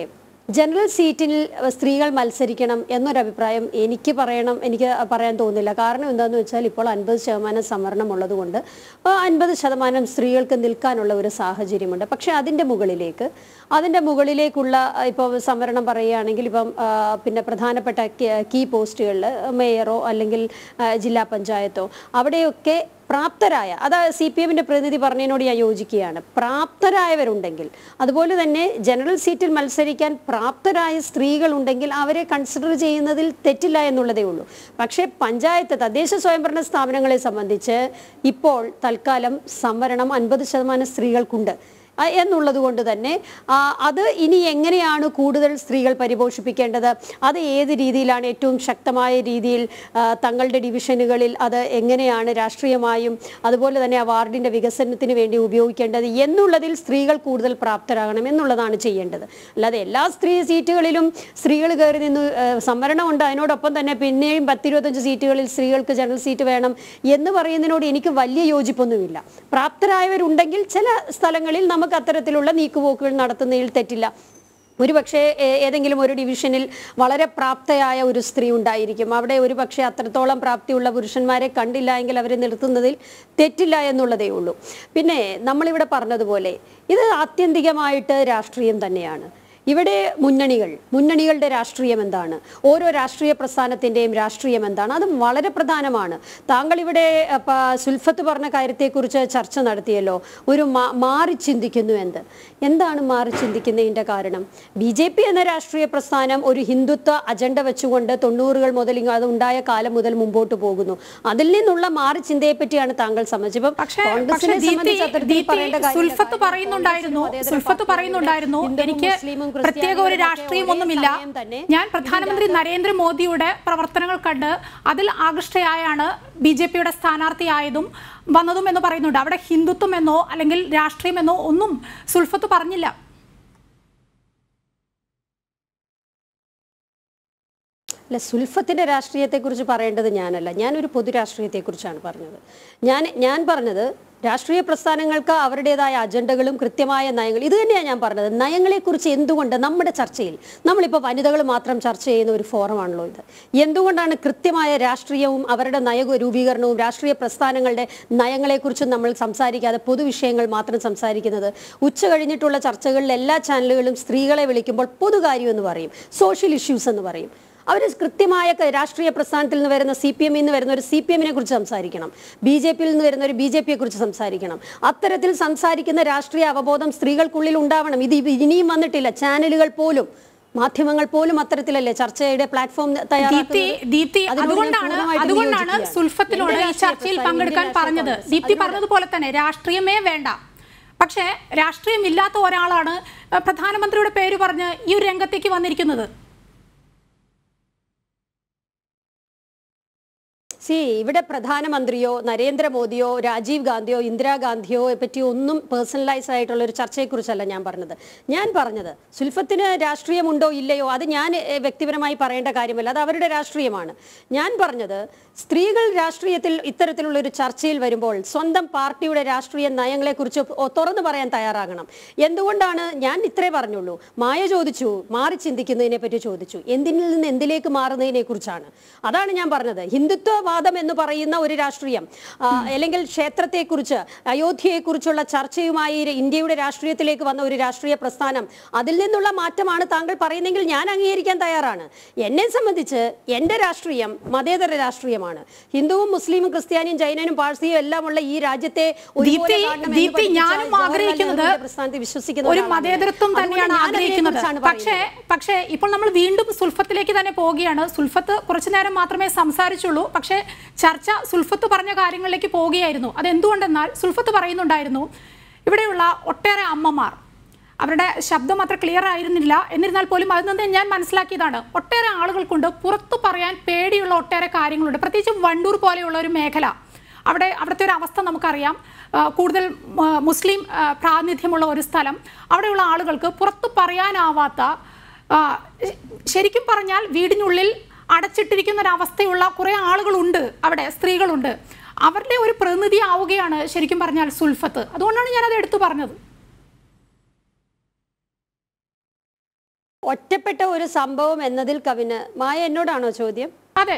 ജനറൽ സീറ്റിൽ സ്ത്രീകൾ മത്സരിക്കണം എന്നൊരഭിപ്രായം എനിക്ക് പറയണം എനിക്ക് പറയാൻ തോന്നുന്നില്ല കാരണം എന്താണെന്ന് വെച്ചാൽ ഇപ്പോൾ അൻപത് ശതമാനം സംവരണം ഉള്ളതുകൊണ്ട് അൻപത് ശതമാനം സ്ത്രീകൾക്ക് നിൽക്കാനുള്ള ഒരു സാഹചര്യമുണ്ട് പക്ഷേ അതിൻ്റെ മുകളിലേക്ക് അതിൻ്റെ മുകളിലേക്കുള്ള ഇപ്പോൾ സംവരണം പറയുകയാണെങ്കിൽ ഇപ്പം ആ, പിന്നെ പ്രധാനപ്പെട്ട കീ പോസ്റ്റുകളിൽ മേയറോ അല്ലെങ്കിൽ ആ, ജില്ലാ പഞ്ചായത്തോ അവിടെയൊക്കെ പ്രാപ്തരായ അതായത് സി പി എമ്മിൻ്റെ പ്രതിനിധി പറഞ്ഞതിനോട് ഞാൻ യോജിക്കുകയാണ് പ്രാപ്തരായവരുണ്ടെങ്കിൽ അതുപോലെ തന്നെ ജനറൽ സീറ്റിൽ മത്സരിക്കാൻ പ്രാപ്തരായ സ്ത്രീകളുണ്ടെങ്കിൽ അവരെ കൺസിഡർ ചെയ്യുന്നതിൽ തെറ്റില്ല എന്നുള്ളതേ ഉള്ളൂ പക്ഷേ പഞ്ചായത്ത് തദ്ദേശ സ്വയംഭരണ സ്ഥാപനങ്ങളെ സംബന്ധിച്ച് ഇപ്പോൾ തൽക്കാലം സംവരണം അൻപത് ശതമാനം സ്ത്രീകൾക്കുണ്ട് ആ, എന്നുള്ളത് കൊണ്ട് തന്നെ ആ, അത് ഇനി എങ്ങനെയാണ് കൂടുതൽ സ്ത്രീകൾ പരിപോഷിപ്പിക്കേണ്ടത് അത് ഏത് രീതിയിലാണ് ഏറ്റവും ശക്തമായ രീതിയിൽ ആ, തങ്ങളുടെ ഡിവിഷനുകളിൽ അത് എങ്ങനെയാണ് രാഷ്ട്രീയമായും അതുപോലെ തന്നെ ആ വാർഡിൻ്റെ വികസനത്തിന് വേണ്ടി ഉപയോഗിക്കേണ്ടത് എന്നുള്ളതിൽ സ്ത്രീകൾ കൂടുതൽ പ്രാപ്തരാകണം എന്നുള്ളതാണ് ചെയ്യേണ്ടത് അല്ലാതെ എല്ലാ സ്ത്രീ സീറ്റുകളിലും സ്ത്രീകൾ കയറി നിന്ന് ആ, സംവരണമുണ്ട് അതിനോടൊപ്പം തന്നെ പിന്നെയും പത്തിരുപത്തഞ്ച് സീറ്റുകളിൽ സ്ത്രീകൾക്ക് ജനറൽ സീറ്റ് വേണം എന്ന് പറയുന്നതിനോട് എനിക്ക് വലിയ യോജിപ്പൊന്നുമില്ല പ്രാപ്തരായവരുണ്ടെങ്കിൽ ചില സ്ഥലങ്ങളിൽ നമുക്ക് അത്തരത്തിലുള്ള നീക്കുപോക്കുകൾ നടത്തുന്നതിൽ തെറ്റില്ല ഒരുപക്ഷെ ഏ- ഏതെങ്കിലും ഒരു ഡിവിഷനിൽ വളരെ പ്രാപ്തയായ ഒരു സ്ത്രീ ഉണ്ടായിരിക്കും അവിടെ ഒരു പക്ഷേ അത്രത്തോളം പ്രാപ്തിയുള്ള പുരുഷന്മാരെ കണ്ടില്ല എങ്കിൽ അവരെ നിർത്തുന്നതിൽ തെറ്റില്ല എന്നുള്ളതേ ഉള്ളൂ പിന്നെ നമ്മളിവിടെ പറഞ്ഞതുപോലെ ഇത് ആത്യന്തികമായിട്ട് രാഷ്ട്രീയം തന്നെയാണ് ഇവിടെ മുന്നണികൾ മുന്നണികളുടെ രാഷ്ട്രീയം എന്താണ് ഓരോ രാഷ്ട്രീയ പ്രസ്ഥാനത്തിൻ്റെയും രാഷ്ട്രീയം എന്താണ് അതും വളരെ പ്രധാനമാണ് താങ്കൾ ഇവിടെ അഹ്, പ- സുൽഫത്ത് പറഞ്ഞ കാര്യത്തെക്കുറിച്ച് ചർച്ച നടത്തിയല്ലോ ഒരു മാ- മാറി ചിന്തിക്കുന്നു എന്ത് എന്താണ് മാറി ചിന്തിക്കുന്നതിൻ്റെ കാരണം ബി ജെ പി എന്ന രാഷ്ട്രീയ പ്രസ്ഥാനം ഒരു ഹിന്ദുത്വ അജണ്ട വെച്ചുകൊണ്ട് തൊണ്ണൂറുകൾ മുതൽ ഇങ്ങ് അത് ഉണ്ടായ കാലം മുതൽ മുമ്പോട്ട് പോകുന്നു അതിൽ നിന്നുള്ള മാറി ചിന്തയെ പറ്റിയാണ് താങ്കൾ സംബന്ധിച്ചത് പക്ഷേ പക്ഷേ ദീപ്തി ദീപ്തി സുൽഫത്ത് പറയുന്നുണ്ടായിരുന്നു സുൽഫത്ത് പറയുന്നുണ്ടായിരുന്നു എനിക്ക് പ്രത്യേക ഒരു രാഷ്ട്രീയം ഒന്നുമില്ല ഞാൻ പ്രധാനമന്ത്രി നരേന്ദ്രമോദിയുടെ പ്രവർത്തനങ്ങൾ കണ്ട് അതിൽ ആകൃഷ്ടയായാണ് ബി ജെ പിയുടെ സ്ഥാനാർത്ഥിയായതും വന്നതും എന്ന് പറയുന്നുണ്ട് അവിടെ ഹിന്ദുത്വം എന്നോ അല്ലെങ്കിൽ രാഷ്ട്രീയമെന്നോ ഒന്നും സുൽഫത്ത് പറഞ്ഞില്ല അല്ല സുൽഫത്തിന്റെ രാഷ്ട്രീയത്തെക്കുറിച്ച് പറയേണ്ടത് ഞാനല്ല ഞാനൊരു പൊതു രാഷ്ട്രീയത്തെക്കുറിച്ചാണ് പറഞ്ഞത് ഞാൻ ഞാൻ പറഞ്ഞത് രാഷ്ട്രീയ പ്രസ്ഥാനങ്ങൾക്ക് അവരുടേതായ അജണ്ടകളും കൃത്യമായ നയങ്ങൾ ഇത് തന്നെയാണ് ഞാൻ പറഞ്ഞത് നയങ്ങളെക്കുറിച്ച് എന്തുകൊണ്ട് നമ്മുടെ ചർച്ചയിൽ നമ്മളിപ്പോൾ വനിതകൾ മാത്രം ചർച്ച ചെയ്യുന്ന ഒരു ഫോറമാണല്ലോ ഇത് എന്തുകൊണ്ടാണ് കൃത്യമായ രാഷ്ട്രീയവും അവരുടെ നയ രൂപീകരണവും രാഷ്ട്രീയ പ്രസ്ഥാനങ്ങളുടെ നയങ്ങളെക്കുറിച്ചും നമ്മൾ സംസാരിക്കാതെ പൊതുവിഷയങ്ങൾ മാത്രം സംസാരിക്കുന്നത് ഉച്ച കഴിഞ്ഞിട്ടുള്ള ചർച്ചകളിൽ എല്ലാ ചാനലുകളും സ്ത്രീകളെ വിളിക്കുമ്പോൾ പൊതുകാര്യം എന്ന് പറയും സോഷ്യൽ ഇഷ്യൂസ് എന്ന് പറയും അവർ കൃത്യമായ ക- രാഷ്ട്രീയ പ്രസ്ഥാനത്തിൽ നിന്ന് വരുന്ന സി പി എമ്മിൽ നിന്ന് വരുന്ന ഒരു സി പി എമ്മിനെ കുറിച്ച് സംസാരിക്കണം ബി ജെ പിയിൽ നിന്ന് വരുന്ന ഒരു ബി ജെ പിയെ കുറിച്ച് സംസാരിക്കണം അത്തരത്തിൽ സംസാരിക്കുന്ന രാഷ്ട്രീയ അവബോധം സ്ത്രീകൾക്കുള്ളിൽ ഉണ്ടാവണം ഇത് ഇ- ഇനിയും വന്നിട്ടില്ല ചാനലുകൾ പോലും മാധ്യമങ്ങൾ പോലും അത്തരത്തിലല്ലേ ചർച്ചയുടെ പ്ലാറ്റ്ഫോം ദീപ്തി ദീപ്തി അതുകൊണ്ടാണ് അതുകൊണ്ടാണ് സുൽഫത്തിനോട് ഈ ചർച്ചയിൽ പങ്കെടുക്കാൻ പറഞ്ഞത് ദീപ്തി പറഞ്ഞതുപോലെ തന്നെ രാഷ്ട്രീയമേ വേണ്ട പക്ഷേ രാഷ്ട്രീയമില്ലാത്ത ഒരാളാണ് അഹ്, പ്രധാനമന്ത്രിയുടെ പേര് പറഞ്ഞ് ഈ ഒരു രംഗത്തേക്ക് വന്നിരിക്കുന്നത് സി ഇവിടെ പ്രധാനമന്ത്രിയോ നരേന്ദ്രമോദിയോ രാജീവ് ഗാന്ധിയോ ഇന്ദിരാഗാന്ധിയോ പറ്റി ഒന്നും പേഴ്സണലൈസ് ആയിട്ടുള്ള ഒരു ചർച്ചയെക്കുറിച്ചല്ല ഞാൻ പറഞ്ഞത് ഞാൻ പറഞ്ഞത് സുൽഫത്തിന് രാഷ്ട്രീയമുണ്ടോ ഇല്ലയോ അത് ഞാൻ എ, വ്യക്തിപരമായി പറയേണ്ട കാര്യമല്ല അത് അവരുടെ രാഷ്ട്രീയമാണ് ഞാൻ പറഞ്ഞത് സ്ത്രീകൾ രാഷ്ട്രീയത്തിൽ ഇത്തരത്തിലുള്ള ഒരു ചർച്ചയിൽ വരുമ്പോൾ സ്വന്തം പാർട്ടിയുടെ രാഷ്ട്രീയ നയങ്ങളെക്കുറിച്ച് ഒ- തുറന്നു പറയാൻ തയ്യാറാകണം എന്തുകൊണ്ടാണ് ഞാൻ ഇത്രേ പറഞ്ഞുള്ളൂ മായ ചോദിച്ചു മാറി ചിന്തിക്കുന്നതിനെ പറ്റി ചോദിച്ചു എന്തിനിൽ നിന്ന് എന്തിലേക്ക് മാറുന്നതിനെ കുറിച്ചാണ് അതാണ് ഞാൻ പറഞ്ഞത് ഹിന്ദുത്വവാദം എന്ന് പറയുന്ന ഒരു രാഷ്ട്രീയം ആ, അല്ലെങ്കിൽ ക്ഷേത്രത്തെക്കുറിച്ച് അയോധ്യയെക്കുറിച്ചുള്ള ചർച്ചയുമായി ഒരു ഇന്ത്യയുടെ രാഷ്ട്രീയത്തിലേക്ക് വന്ന ഒരു രാഷ്ട്രീയ പ്രസ്ഥാനം അതിൽ നിന്നുള്ള മാറ്റമാണ് താങ്കൾ പറയുന്നെങ്കിൽ ഞാൻ അംഗീകരിക്കാൻ തയ്യാറാണ് എന്നെ സംബന്ധിച്ച് എൻ്റെ രാഷ്ട്രീയം മതേതര രാഷ്ട്രീയമാണ് ഹിന്ദുവും മുസ്ലിമും ക്രിസ്ത്യാനിയും ജൈനനും പാഴ്സിയും എല്ലാം ഉള്ള ഈ രാജ്യത്തെ ഒരുപോലെ ദീപ്തി കാണണം എന്ന് ദീപ്തി പഠിപ്പിച്ച ഞാനും ജവഹർലാൽ ആഗ്രഹിക്കുന്നത് നെഹ്റുവിന്റെ പ്രസ്ഥാനത്തിൽ വിശ്വസിക്കുന്ന ഒരു ഒരാളാണ് ഞാൻ. മതേതരത്വം അതുകൊണ്ട് തന്നെയാണ് ഞാൻ ആഗ്രഹിക്കുന്നത് അതിനെക്കുറിച്ചാണ് പക്ഷേ പറയുന്നത്. പക്ഷേ ഇപ്പോൾ നമ്മൾ വീണ്ടും സുൽഫത്തിലേക്ക് തന്നെ പോവുകയാണ് സുൽഫത്ത് കുറച്ചു നേരം മാത്രമേ സംസാരിച്ചുള്ളൂ പക്ഷേ ചർച്ച സുൽഫത്ത് പറഞ്ഞ കാര്യങ്ങളിലേക്ക് പോവുകയായിരുന്നു അതെന്തുകൊണ്ടെന്നാൽ സുൽഫത്ത് പറയുന്നുണ്ടായിരുന്നു ഇവിടെയുള്ള ഒട്ടേറെ അമ്മമാർ അവരുടെ ശബ്ദം അത്ര ക്ലിയർ ആയിരുന്നില്ല എന്നിരുന്നാൽ പോലും അതിൽ നിന്ന് ഞാൻ മനസ്സിലാക്കിയതാണ് ഒട്ടേറെ ആളുകൾക്കുണ്ട് പുറത്തു പറയാൻ പേടിയുള്ള ഒട്ടേറെ കാര്യങ്ങളുണ്ട് പ്രത്യേകിച്ച് വണ്ടൂർ പോലെയുള്ള ഒരു മേഖല അവിടെ അവിടുത്തെ ഒരു അവസ്ഥ നമുക്കറിയാം ആ, കൂടുതൽ ആ, മുസ്ലിം ആ, പ്രാതിനിധ്യമുള്ള ഒരു സ്ഥലം അവിടെയുള്ള ആളുകൾക്ക് പുറത്തു പറയാനാവാത്ത ആ, ശ- ശരിക്കും പറഞ്ഞാൽ വീടിനുള്ളിൽ അടച്ചിട്ടിരിക്കുന്ന ഒരു അവസ്ഥയുള്ള കുറേ ആളുകളുണ്ട് അവിടെ സ്ത്രീകളുണ്ട് അവരുടെ ഒരു പ്രതിനിധി ആവുകയാണ് ശരിക്കും പറഞ്ഞാൽ സുൽഫത്ത് അതുകൊണ്ടാണ് ഞാനത് എടുത്തു പറഞ്ഞത് ഒറ്റപ്പെട്ട ഒരു സംഭവം എന്നതിൽ കവിന് മായ എന്നോടാണോ ചോദ്യം അതെ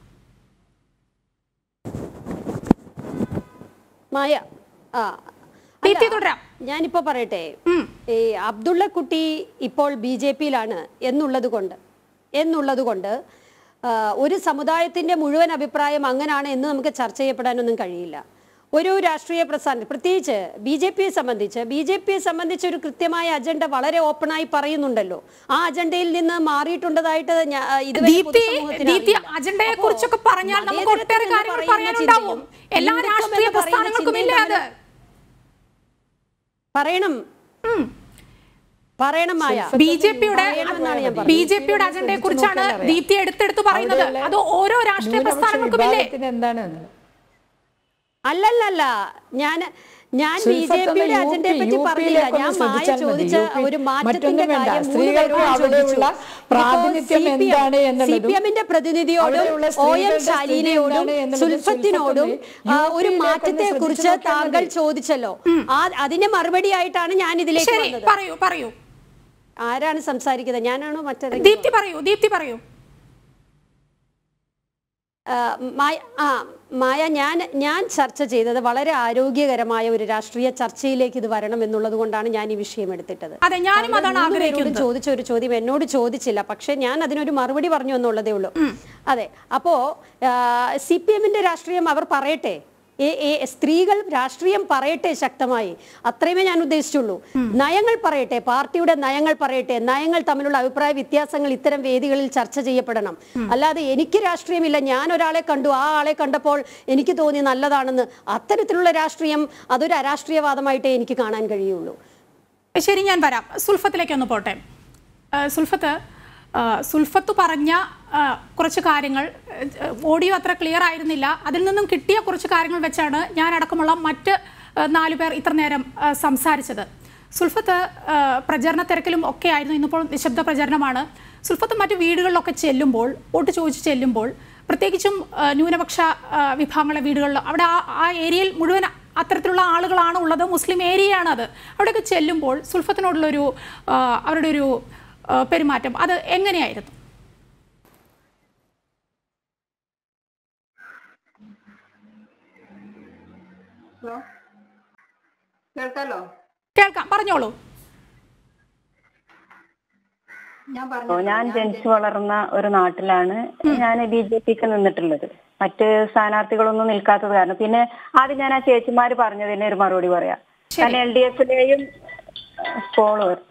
മായ ആ ദീപ്തി തുടരാം ഞാനിപ്പോ പറയട്ടെ ഉം. ഈ അബ്ദുള്ള കുട്ടി ഇപ്പോൾ ബി ജെ പിയിലാണ് എന്നുള്ളത് കൊണ്ട് എന്നുള്ളത് കൊണ്ട് ആ, ഒരു സമുദായത്തിന്റെ മുഴുവൻ അഭിപ്രായം അങ്ങനാണ് എന്ന് നമുക്ക് ചർച്ച ചെയ്യപ്പെടാനൊന്നും കഴിയില്ല ഒരു രാഷ്ട്രീയ പ്രസ്ഥാനം പ്രത്യേകിച്ച് ബി ജെ പിയെ സംബന്ധിച്ച് ബി ജെ പിയെ സംബന്ധിച്ച് ഒരു കൃത്യമായ അജണ്ട വളരെ ഓപ്പണായി പറയുന്നുണ്ടല്ലോ ആ അജണ്ടയിൽ നിന്ന് മാറിയിട്ടുണ്ടതായിട്ട് ഞാ- ഇതുവരെ ദീപ്തി പൊതുസമൂഹത്തിന് ദീപ്തി അറിയില്ല. അജണ്ടയെ അപ്പോ കുറിച്ചൊക്കെ പറഞ്ഞാൽ നമുക്ക് മതേതരത്വം ഒട്ടേറെ എന്ന് കാര്യങ്ങൾ പറയുന്ന പറയാനുണ്ടാവും ചിന്തയും എല്ലാ ഹിന്ദുത്വം രാഷ്ട്രീയ എന്ന് പറയുന്ന പ്രസ്ഥാനങ്ങൾക്കും ഇല്ലേ ചിന്തയും അത് തമ്മിൽ പറയണം പറയണം മായ ബി ജെ പിയുടെ പറയണമെന്നാണ് ഞാൻ ബി ജെ പിയുടെ അജണ്ടയെ കുറിച്ചാണ് ദീപ്തി എടുത്തെടുത്ത് പറയുന്നത് അത് ഓരോ രാഷ്ട്രീയ പ്രസ്ഥാനങ്ങൾക്കും ഇല്ലേ വിഭാഗത്തിന് എന്താണ് അല്ലല്ലല്ല ഞാൻ ഞാൻ ബി ജെ സുൽഫത്ത് ഒന്ന് പിയുടെ യു അജണ്ടയെ പി- പറ്റി യു പറഞ്ഞില്ല പിയിലേക്ക് ഞാൻ ഒന്ന് മായ ശ്രദ്ധിച്ചാൽ മതി. ചോദിച്ച യു പി ഒരു മാറ്റത്തിന്റെ മറ്റൊന്നും വേണ്ട. കാര്യം മൂന്ന് സ്ത്രീകൾക്ക് പേരോടും അവിടെയുള്ള ചോദിച്ചു. പ്രാതിനിധ്യം ഇപ്പോൾ എന്താണ് സി എന്നുള്ളതും പി എമ്മിന്റെ പ്രതിനിധിയോടും അവിടെയുള്ള ഒ എം സ്ത്രീകളുടെ ശാലീനയോടും സ്ഥിതി എന്താണ് എന്നുള്ളത് സുൽഫത്തിനോടും സുൽഫത്ത് ആ, ഒന്ന് ഒരു യു പിയിലേക്ക് മാറ്റത്തെ ഒന്ന് കുറിച്ച് ശ്രദ്ധിച്ച് നോക്കിയാൽ താങ്കൾ മതി. ചോദിച്ചല്ലോ ആ അതിന്റെ മറുപടിയായിട്ടാണ് ഞാൻ ഇതിലേക്ക് ശരി വന്നത് പറയൂ പറയൂ ആരാണ് സംസാരിക്കുന്നത് ഞാനാണോ മറ്റേതെങ്കിലും ദീപ്തി പറയൂ ദീപ്തി പറയൂ ആ, മായ ആ മായ ഞാൻ ഞാൻ ചർച്ച ചെയ്തത് വളരെ ആരോഗ്യകരമായ ഒരു രാഷ്ട്രീയ ചർച്ചയിലേക്ക് ഇത് വരണം എന്നുള്ളത് കൊണ്ടാണ് ഞാൻ ഈ വിഷയം എടുത്തിട്ടത് അതെ ഞാനും താങ്കൾ അതാണ് മൂന്ന് പേരോടും ആഗ്രഹിക്കുന്നത് ചോദിച്ച ഒരു ചോദ്യം എന്നോട് ചോദിച്ചില്ല പക്ഷെ ഞാൻ അതിനൊരു മറുപടി പറഞ്ഞു എന്നുള്ളതേ ഉള്ളൂ അതെ അപ്പോ സി പി എമ്മിന്റെ രാഷ്ട്രീയം അവർ പറയട്ടെ ഏ- ഏ- സ്ത്രീകൾ രാഷ്ട്രീയം പറയട്ടെ ശക്തമായി അത്രയുമേ ഞാൻ ഉദ്ദേശിച്ചുള്ളൂ നയങ്ങൾ പറയട്ടെ പാർട്ടിയുടെ നയങ്ങൾ പറയട്ടെ നയങ്ങൾ തമ്മിലുള്ള അഭിപ്രായ വ്യത്യാസങ്ങൾ ഇത്തരം വേദികളിൽ ചർച്ച ചെയ്യപ്പെടണം അല്ലാതെ എനിക്ക് രാഷ്ട്രീയമില്ല ഞാൻ ഒരാളെ കണ്ടു ആ ആളെ കണ്ടപ്പോൾ എനിക്ക് തോന്നി നല്ലതാണെന്ന് അത്തരത്തിലുള്ള രാഷ്ട്രീയം അതൊരു അരാഷ്ട്രീയവാദമായിട്ടേ എനിക്ക് കാണാൻ കഴിയുള്ളൂ ശരി ഞാൻ വരാം സുൽഫത്തിലേക്ക് ഒന്ന് പോട്ടെ ആ, സുൽഫത്ത് ആ, സുൽഫത്ത് പറഞ്ഞ ആ, കുറച്ച് കാര്യങ്ങൾ ആ, ഓഡിയോ അത്ര ക്ലിയർ ആയിരുന്നില്ല അതിൽ നിന്നും കിട്ടിയ കുറച്ച് കാര്യങ്ങൾ വെച്ചാണ് ഞാൻ അടക്കമുള്ള മറ്റ് ആ, നാലു പേർ ഇത്ര നേരം ആ, സംസാരിച്ചത് സുൽഫത്ത് ആ, പ്രചരണ തിരക്കിലും ഒക്കെ ആയിരുന്നു ഇന്നിപ്പോൾ നിശബ്ദ പ്രചരണമാണ് സുൽഫത്ത് മറ്റു വീടുകളിലൊക്കെ ചെല്ലുമ്പോൾ വോട്ട് ചോദിച്ച് ചെല്ലുമ്പോൾ പ്രത്യേകിച്ചും ആ, ന്യൂനപക്ഷ ആ, വിഭാഗങ്ങളെ വീടുകളിൽ അവിടെ ആ ആ ഏരിയയിൽ മുഴുവൻ അത്തരത്തിലുള്ള ആളുകളാണ് ഉള്ളത് മുസ്ലിം ഏരിയയാണ് അത് അവിടെയൊക്കെ ചെല്ലുമ്പോൾ സുൽഫത്തിനോടുള്ളൊരു ആ, അവരുടെ ഒരു ആ, പെരുമാറ്റം അത് എങ്ങനെയായിരുന്നു കേൾക്കാലോ കേൾക്കാം പറഞ്ഞോളൂ ഞാൻ ഓ, ഞാൻ ജനിച്ചു വളർന്ന ഒരു നാട്ടിലാണ് ഞാൻ ബി ജെ പിക്ക് നിന്നിട്ടുള്ളത് മറ്റ് സ്ഥാനാർത്ഥികളൊന്നും നിൽക്കാത്തത് കാരണം പിന്നെ ആദ്യം ഞാൻ ആ ചേച്ചിമാര് പറഞ്ഞതിന് ഒരു മറുപടി പറയാം കാരണം എൽ ഡി എഫിലെയും ഫോളോവർ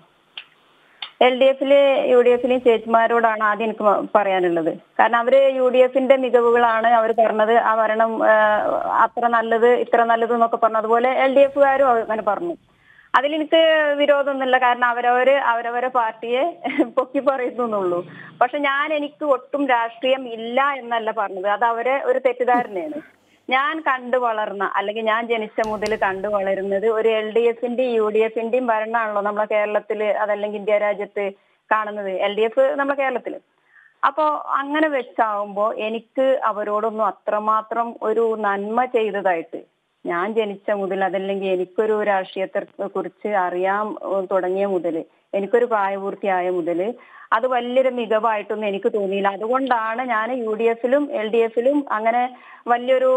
എൽ ഡി എഫിലെ യു ഡി എഫിലെയും ചേച്ചിമാരോടാണ് ആദ്യം എനിക്ക് മ- പറയാനുള്ളത് കാരണം അവര് യു ഡി എഫിന്റെ മികവുകളാണ് അവർ പറഞ്ഞത് ആ ഭരണം ആ, അത്ര നല്ലത് ഇത്ര നല്ലത് എന്നൊക്കെ പറഞ്ഞു അതുപോലെ എൽ ഡി എഫുകാരും അങ്ങനെ പറഞ്ഞു അതിലെനിക്ക് വിരോധമൊന്നുമില്ല കാരണം അവരവര് അവരവരെ പാർട്ടിയെ പൊക്കി പറയുന്നു എന്നുള്ളൂ പക്ഷെ ഞാൻ എനിക്ക് ഒട്ടും രാഷ്ട്രീയം ഇല്ല എന്നല്ല പറഞ്ഞത് അത് അവരെ ഒരു തെറ്റിദ്ധാരണയാണ് ഞാൻ കണ്ടു വളർന്ന അല്ലെങ്കിൽ ഞാൻ ജനിച്ച മുതൽ കണ്ടു വളരുന്നത് ഒരു എൽ ഡി എഫിന്റെയും യു ഡി എഫിന്റെയും ഭരണമാണല്ലോ നമ്മളെ കേരളത്തില് അതല്ലെങ്കിൽ ഇന്ത്യ രാജ്യത്ത് കാണുന്നത് എൽ ഡി എഫ് നമ്മളെ കേരളത്തില് അപ്പോ അങ്ങനെ വെച്ചാവുമ്പോ എനിക്ക് അവരോടൊന്നും അത്രമാത്രം ഒരു നന്മ ചെയ്തതായിട്ട് ഞാൻ ജനിച്ച മുതൽ അതല്ലെങ്കിൽ എനിക്കൊരു രാഷ്ട്രീയത്തെ കുറിച്ച് അറിയാൻ ഉം, തുടങ്ങിയ മുതൽ എനിക്കൊരു പ്രായപൂർത്തിയായ മുതൽ അത് വലിയൊരു മികവായിട്ടൊന്നും എനിക്ക് തോന്നിയില്ല അതുകൊണ്ടാണ് ഞാൻ യു ഡി എഫിലും എൽ ഡി എഫിലും അങ്ങനെ വലിയൊരു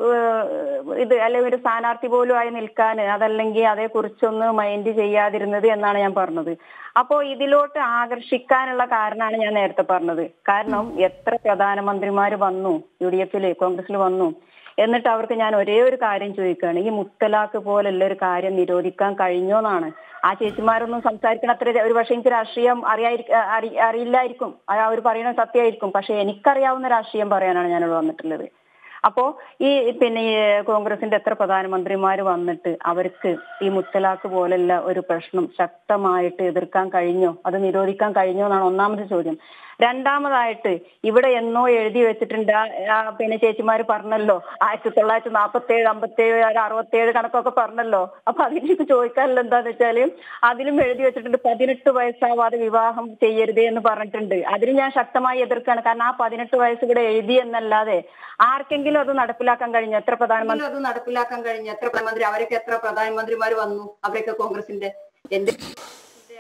ഏഹ്, ഇത് അല്ലെങ്കിൽ ഒരു സ്ഥാനാർത്ഥി പോലും ആയി നിൽക്കാൻ അതല്ലെങ്കിൽ അതേക്കുറിച്ചൊന്ന് മൈൻഡ് ചെയ്യാതിരുന്നത് എന്നാണ് ഞാൻ പറഞ്ഞത് അപ്പോ ഇതിലോട്ട് ആകർഷിക്കാനുള്ള കാരണമാണ് ഞാൻ നേരത്തെ പറഞ്ഞത് കാരണം എത്ര പ്രധാനമന്ത്രിമാര് വന്നു യു ഡി എഫില് കോൺഗ്രസിൽ വന്നു എന്നിട്ട് അവർക്ക് ഞാൻ ഒരേ ഒരു കാര്യം ചോദിക്കുകയാണ് ഈ മുത്തലാഖ് പോലുള്ള ഒരു കാര്യം നിരോധിക്കാൻ കഴിഞ്ഞോന്നാണ് ആ ചേച്ചിമാരൊന്നും സംസാരിക്കണ അത്ര ഒരു പക്ഷേ എനിക്ക് രാഷ്ട്രീയം അറിയാതിരിക്ക അറി- അറിയില്ലായിരിക്കും അത് അവർ പറയുന്നത് സത്യമായിരിക്കും പക്ഷെ എനിക്കറിയാവുന്ന രാഷ്ട്രീയം പറയാനാണ് ഞാനിവിടെ വന്നിട്ടുള്ളത് അപ്പോ ഈ പിന്നെ ഈ കോൺഗ്രസിന്റെ എത്ര പ്രധാനമന്ത്രിമാര് വന്നിട്ട് അവർക്ക് ഈ മുത്തലാഖ് പോലുള്ള ഒരു പ്രശ്നം ശക്തമായിട്ട് എതിർക്കാൻ കഴിഞ്ഞോ അത് നിരോധിക്കാൻ കഴിഞ്ഞോ എന്നാണ് ഒന്നാമത്തെ ചോദ്യം രണ്ടാമതായിട്ട് ഇവിടെ എന്നോ എഴുതി വെച്ചിട്ടുണ്ട് ആ- ആ പിന്നെ ചേച്ചിമാര് പറഞ്ഞല്ലോ ആയിരത്തി തൊള്ളായിരത്തി നാപ്പത്തി ഏഴ് അമ്പത്തി ഏഴ് അറുപത്തി ഏഴ് കണക്കൊക്കെ പറഞ്ഞല്ലോ അപ്പൊ അതിലേക്ക് ചോദിക്കാനുള്ള എന്താന്ന് വെച്ചാല് അതിലും എഴുതി വെച്ചിട്ടുണ്ട് പതിനെട്ട് വയസ്സാവാതെ വിവാഹം ചെയ്യരുതേ എന്ന് പറഞ്ഞിട്ടുണ്ട് അതിന് ഞാൻ ശക്തമായി എതിർക്കാണ് കാരണം ആ പതിനെട്ട് വയസ്സ് ഇവിടെ എഴുതി എന്നല്ലാതെ ആർക്കെങ്കിലും അത് നടപ്പിലാക്കാൻ കഴിഞ്ഞു എത്ര പ്രധാനമന്ത്രി അത് നടപ്പിലാക്കാൻ കഴിഞ്ഞ എത്ര പ്രധാനമന്ത്രി അവരൊക്കെ എത്ര പ്രധാനമന്ത്രിമാർ വന്നു അവരൊക്കെ കോൺഗ്രസിന്റെ എന്റെ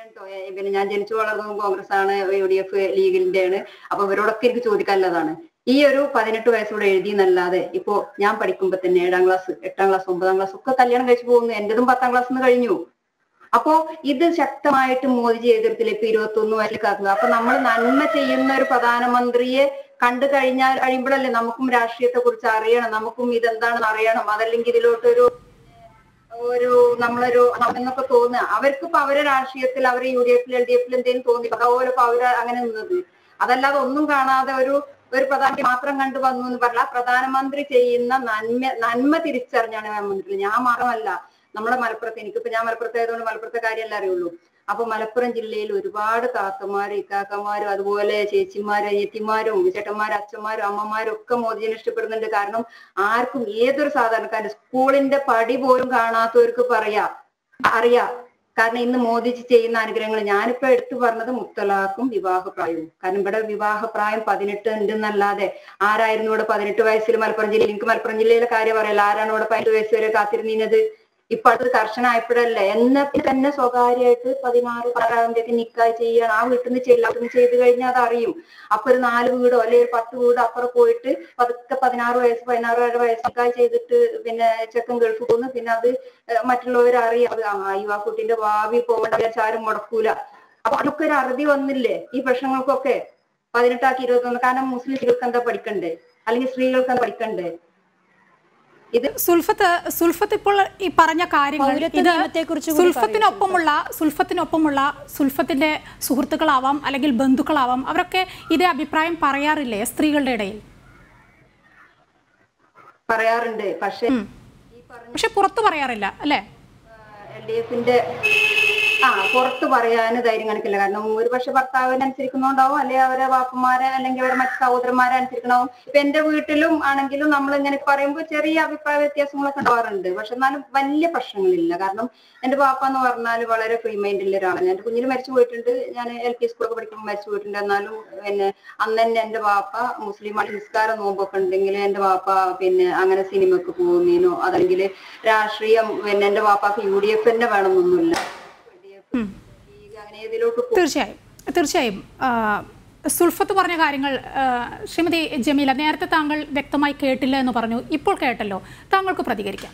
കേട്ടോ ഏ, പിന്നെ ഞാൻ ജനിച്ചു വളർന്നതും കോൺഗ്രസ് ആണ് യു ഡി എഫ് ലീഗിന്റെ ആണ് അപ്പൊ ഇവരോടൊക്കെ എനിക്ക് ചോദിക്കാനുള്ളതാണ് ഈ ഒരു പതിനെട്ട് വയസ്സോടെ എഴുതി എന്നല്ലാതെ ഇപ്പോ ഞാൻ പഠിക്കുമ്പോ തന്നെ ഏഴാം ക്ലാസ് എട്ടാം ക്ലാസ് ഒമ്പതാം ക്ലാസ് ഒക്കെ കല്യാണം കഴിച്ചു പോകുന്നു എന്റേതും പത്താം ക്ലാസ് നിന്ന് കഴിഞ്ഞു അപ്പോ ഇത് ശക്തമായിട്ട് മോദിജി എതിർത്തില്ല ഇപ്പൊ ഇരുപത്തൊന്ന് വയസ്സിലാക്കുക അപ്പൊ നമ്മൾ നന്മ ചെയ്യുന്ന ഒരു പ്രധാനമന്ത്രിയെ കണ്ടു കഴിഞ്ഞാൽ കഴിയുമ്പോഴല്ലേ നമുക്കും രാഷ്ട്രീയത്തെ കുറിച്ച് അറിയണം നമുക്കും ഇതെന്താണെന്ന് അറിയണം അതല്ലെങ്കിൽ ഇതിലോട്ടൊരു ഒരു നമ്മളൊരു എന്നൊക്കെ തോന്നുക അവർക്ക് ഇപ്പൊ അവരെ രാഷ്ട്രീയത്തിൽ അവരെ യു ഡി എഫിൽ എൽ ഡി എഫിൽ എന്തെങ്കിലും തോന്നി അതുപോലെ ഇപ്പൊ അവര് അങ്ങനെ നിന്നത് അതല്ലാതെ ഒന്നും കാണാതെ ഒരു ഒരു പ്രധാനമന്ത്രി മാത്രം കണ്ടു വന്നു എന്ന് പറഞ്ഞാൽ ആ പ്രധാനമന്ത്രി ചെയ്യുന്ന നന്മ നന്മ തിരിച്ചറിഞ്ഞാണ് ഞാൻ മുന്നിൽ ഞാൻ മാത്രമല്ല നമ്മുടെ മലപ്പുറത്ത് എനിക്കിപ്പോ ഞാൻ മലപ്പുറത്ത് ആയതുകൊണ്ട് മലപ്പുറത്തെ കാര്യമല്ല അറിയുള്ളൂ അപ്പൊ മലപ്പുറം ജില്ലയിൽ ഒരുപാട് താത്തമാരും ഇക്കാക്കമാരും അതുപോലെ ചേച്ചിമാരും അനിയത്തിമാരും ചേട്ടന്മാരും അച്ഛന്മാരും അമ്മമാരും ഒക്കെ മോദിജിനെ ഇഷ്ടപ്പെടുന്നുണ്ട് കാരണം ആർക്കും ഏതൊരു സാധാരണക്കാരൻ സ്കൂളിന്റെ പടി പോലും കാണാത്തവർക്ക് പറയാ അറിയാം കാരണം ഇന്ന് മോദിജി ചെയ്യുന്ന അനുഗ്രഹങ്ങൾ ഞാനിപ്പോ എടുത്തു പറഞ്ഞത് മുത്തലാഖും വിവാഹപ്രായവും കാരണം ഇവിടെ വിവാഹപ്രായം പതിനെട്ട് ഉണ്ടെന്നല്ലാതെ ആരായിരുന്നു ഇവിടെ പതിനെട്ട് വയസ്സിൽ മലപ്പുറം ജില്ലയിൽ എനിക്ക് മലപ്പുറം ജില്ലയിലെ കാര്യം പറയല്ല ആരാണ് ഇവിടെ പതിനെട്ട് വയസ്സ് വരെ കാത്തിരുന്നത് ഇപ്പൊ അത് കർശനമായപ്പോഴല്ലേ എന്നൊക്കെ തന്നെ സ്വകാര്യമായിട്ട് പതിനാറ് പതിനാറാകുമ്പോഴേക്ക് നിക്കായ് ചെയ്യണം ആ വീട്ടിൽ നിന്ന് ചെയ്യില്ല അവിടെ നിന്ന് ചെയ്ത് കഴിഞ്ഞാൽ അത് അറിയും അപ്പൊ ഒരു നാല് വീടോ അല്ലെങ്കിൽ ഒരു പത്ത് വീടോ അപ്പുറം പോയിട്ട് പതുക്കെ പതിനാറ് വയസ്സ് പതിനാറ് വരെ വയസ്സ് നിക്കായ് ചെയ്തിട്ട് പിന്നെ ചെക്കൻ ഗൾഫ് പോകുന്നു പിന്നെ അത് ഏഹ് മറ്റുള്ളവർ അറിയാം അത് ആ യുവാക്കുട്ടിന്റെ ഭാവി പോകേണ്ട വിചാരിച്ച് ആരും മുടക്കൂല അപ്പൊ അതൊക്കെ ഒരു അറുതി വന്നില്ലേ ഈ പ്രശ്നങ്ങൾക്കൊക്കെ പതിനെട്ടാക്കി ഇരുപത്തൊന്ന് കാരണം മുസ്ലിം സ്ത്രീകൾക്ക് എന്താ പഠിക്കണ്ടേ അല്ലെങ്കിൽ സ്ത്രീകൾക്ക് എന്താ പഠിക്കണ്ടേ ഇത് സുൽഫത്ത് സുൽഫത്ത് ഇപ്പോൾ ഈ പറഞ്ഞ കാര്യങ്ങൾ പൗരത്വ ഇത് നിയമത്തെക്കുറിച്ച് കൂടി സുൽഫത്തിനൊപ്പമുള്ള സുൽഫത്തിനൊപ്പമുള്ള സുൽഫത്തിന്റെ സുഹൃത്തുക്കളാവാം അല്ലെങ്കിൽ ബന്ധുക്കളാവാം അവരൊക്കെ ഇതേ അഭിപ്രായം പറയാറില്ലേ സ്ത്രീകളുടെ ഇടയിൽ പറയാറുണ്ട് പക്ഷെ പക്ഷെ പുറത്തു പറയാറില്ല അല്ലേ എൽ ഡി എഫിന്റെ ആ പുറത്ത് പറയാൻ ധൈര്യം കാണിക്കില്ല കാരണം ഒരു പക്ഷെ ഭർത്താവിനെ അനുസരിക്കുന്നുണ്ടാവും അല്ലെങ്കിൽ അവരെ വാപ്പന്മാരെ അല്ലെങ്കിൽ അവരെ മറ്റു സഹോദരന്മാരെ അനുസരിക്കണവും ഇപ്പൊ എന്റെ വീട്ടിലും ആണെങ്കിലും നമ്മൾ ഇങ്ങനെ പറയുമ്പോൾ ചെറിയ അഭിപ്രായ വ്യത്യാസങ്ങളൊക്കെ ഉണ്ടാവാറുണ്ട് പക്ഷെ എന്നാലും വലിയ പ്രശ്നങ്ങളില്ല കാരണം എന്റെ പാപ്പ എന്ന് പറഞ്ഞാൽ വളരെ ഫ്രീ മൈൻഡിലുള്ള ഒരാളാണ് ഞാൻ എന്റെ കുഞ്ഞിന് മരിച്ചു പോയിട്ടുണ്ട് ഞാൻ എൽ പി സ്കൂളൊക്കെ പഠിക്കുമ്പോൾ മരിച്ചു പോയിട്ടുണ്ട് എന്നാലും പിന്നെ അന്ന് തന്നെ എന്റെ വാപ്പ മുസ്ലിമാണ് നിസ്കാരം നോമ്പൊക്കെ ഉണ്ടെങ്കിൽ എന്റെ വാപ്പ പിന്നെ അങ്ങനെ സിനിമക്ക് പോകുന്നതിനോ അതല്ലെങ്കിൽ രാഷ്ട്രീയം പിന്നെ എന്റെ വാപ്പാക്ക് യു ഡി എഫ് തന്നെ വേണമെന്നൊന്നുമില്ല ലീഗ് അങ്ങനെ ഏതിലോട്ട് തീർച്ചയായും തീർച്ചയായും ആ, സുൽഫത്ത് പറഞ്ഞ കാര്യങ്ങൾ ആ, ശ്രീമതി ജമീല നേരത്തെ താങ്കൾ വ്യക്തമായി കേട്ടില്ല എന്ന് പറഞ്ഞു ഇപ്പോൾ കേട്ടല്ലോ താങ്കൾക്ക് പ്രതികരിക്കാം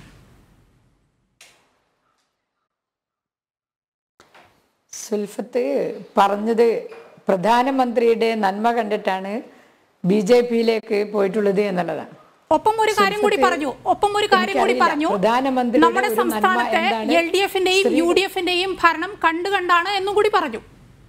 സുൽഫത്ത് പറഞ്ഞത് പ്രധാനമന്ത്രിയുടെ നന്മ കണ്ടിട്ടാണ് ബി ജെ പിയിലേക്ക് പോയിട്ടുള്ളത് എന്നുള്ളതാണ് ഒപ്പം ഒരു കാര്യം കൂടി പറഞ്ഞു ഒപ്പം ഒരു കാര്യം കൂടി എനിക്കറിയില്ല. പറഞ്ഞു പ്രധാനമന്ത്രിയുടെ നമ്മുടെ ഒരു നന്മ സംസ്ഥാനത്തെ എന്താണ്? എൽ ഡി എഫിന്റെയും യു ഡി എഫിന്റെയും ഭരണം കണ്ടു കണ്ടാണ് എന്നും കൂടി പറഞ്ഞു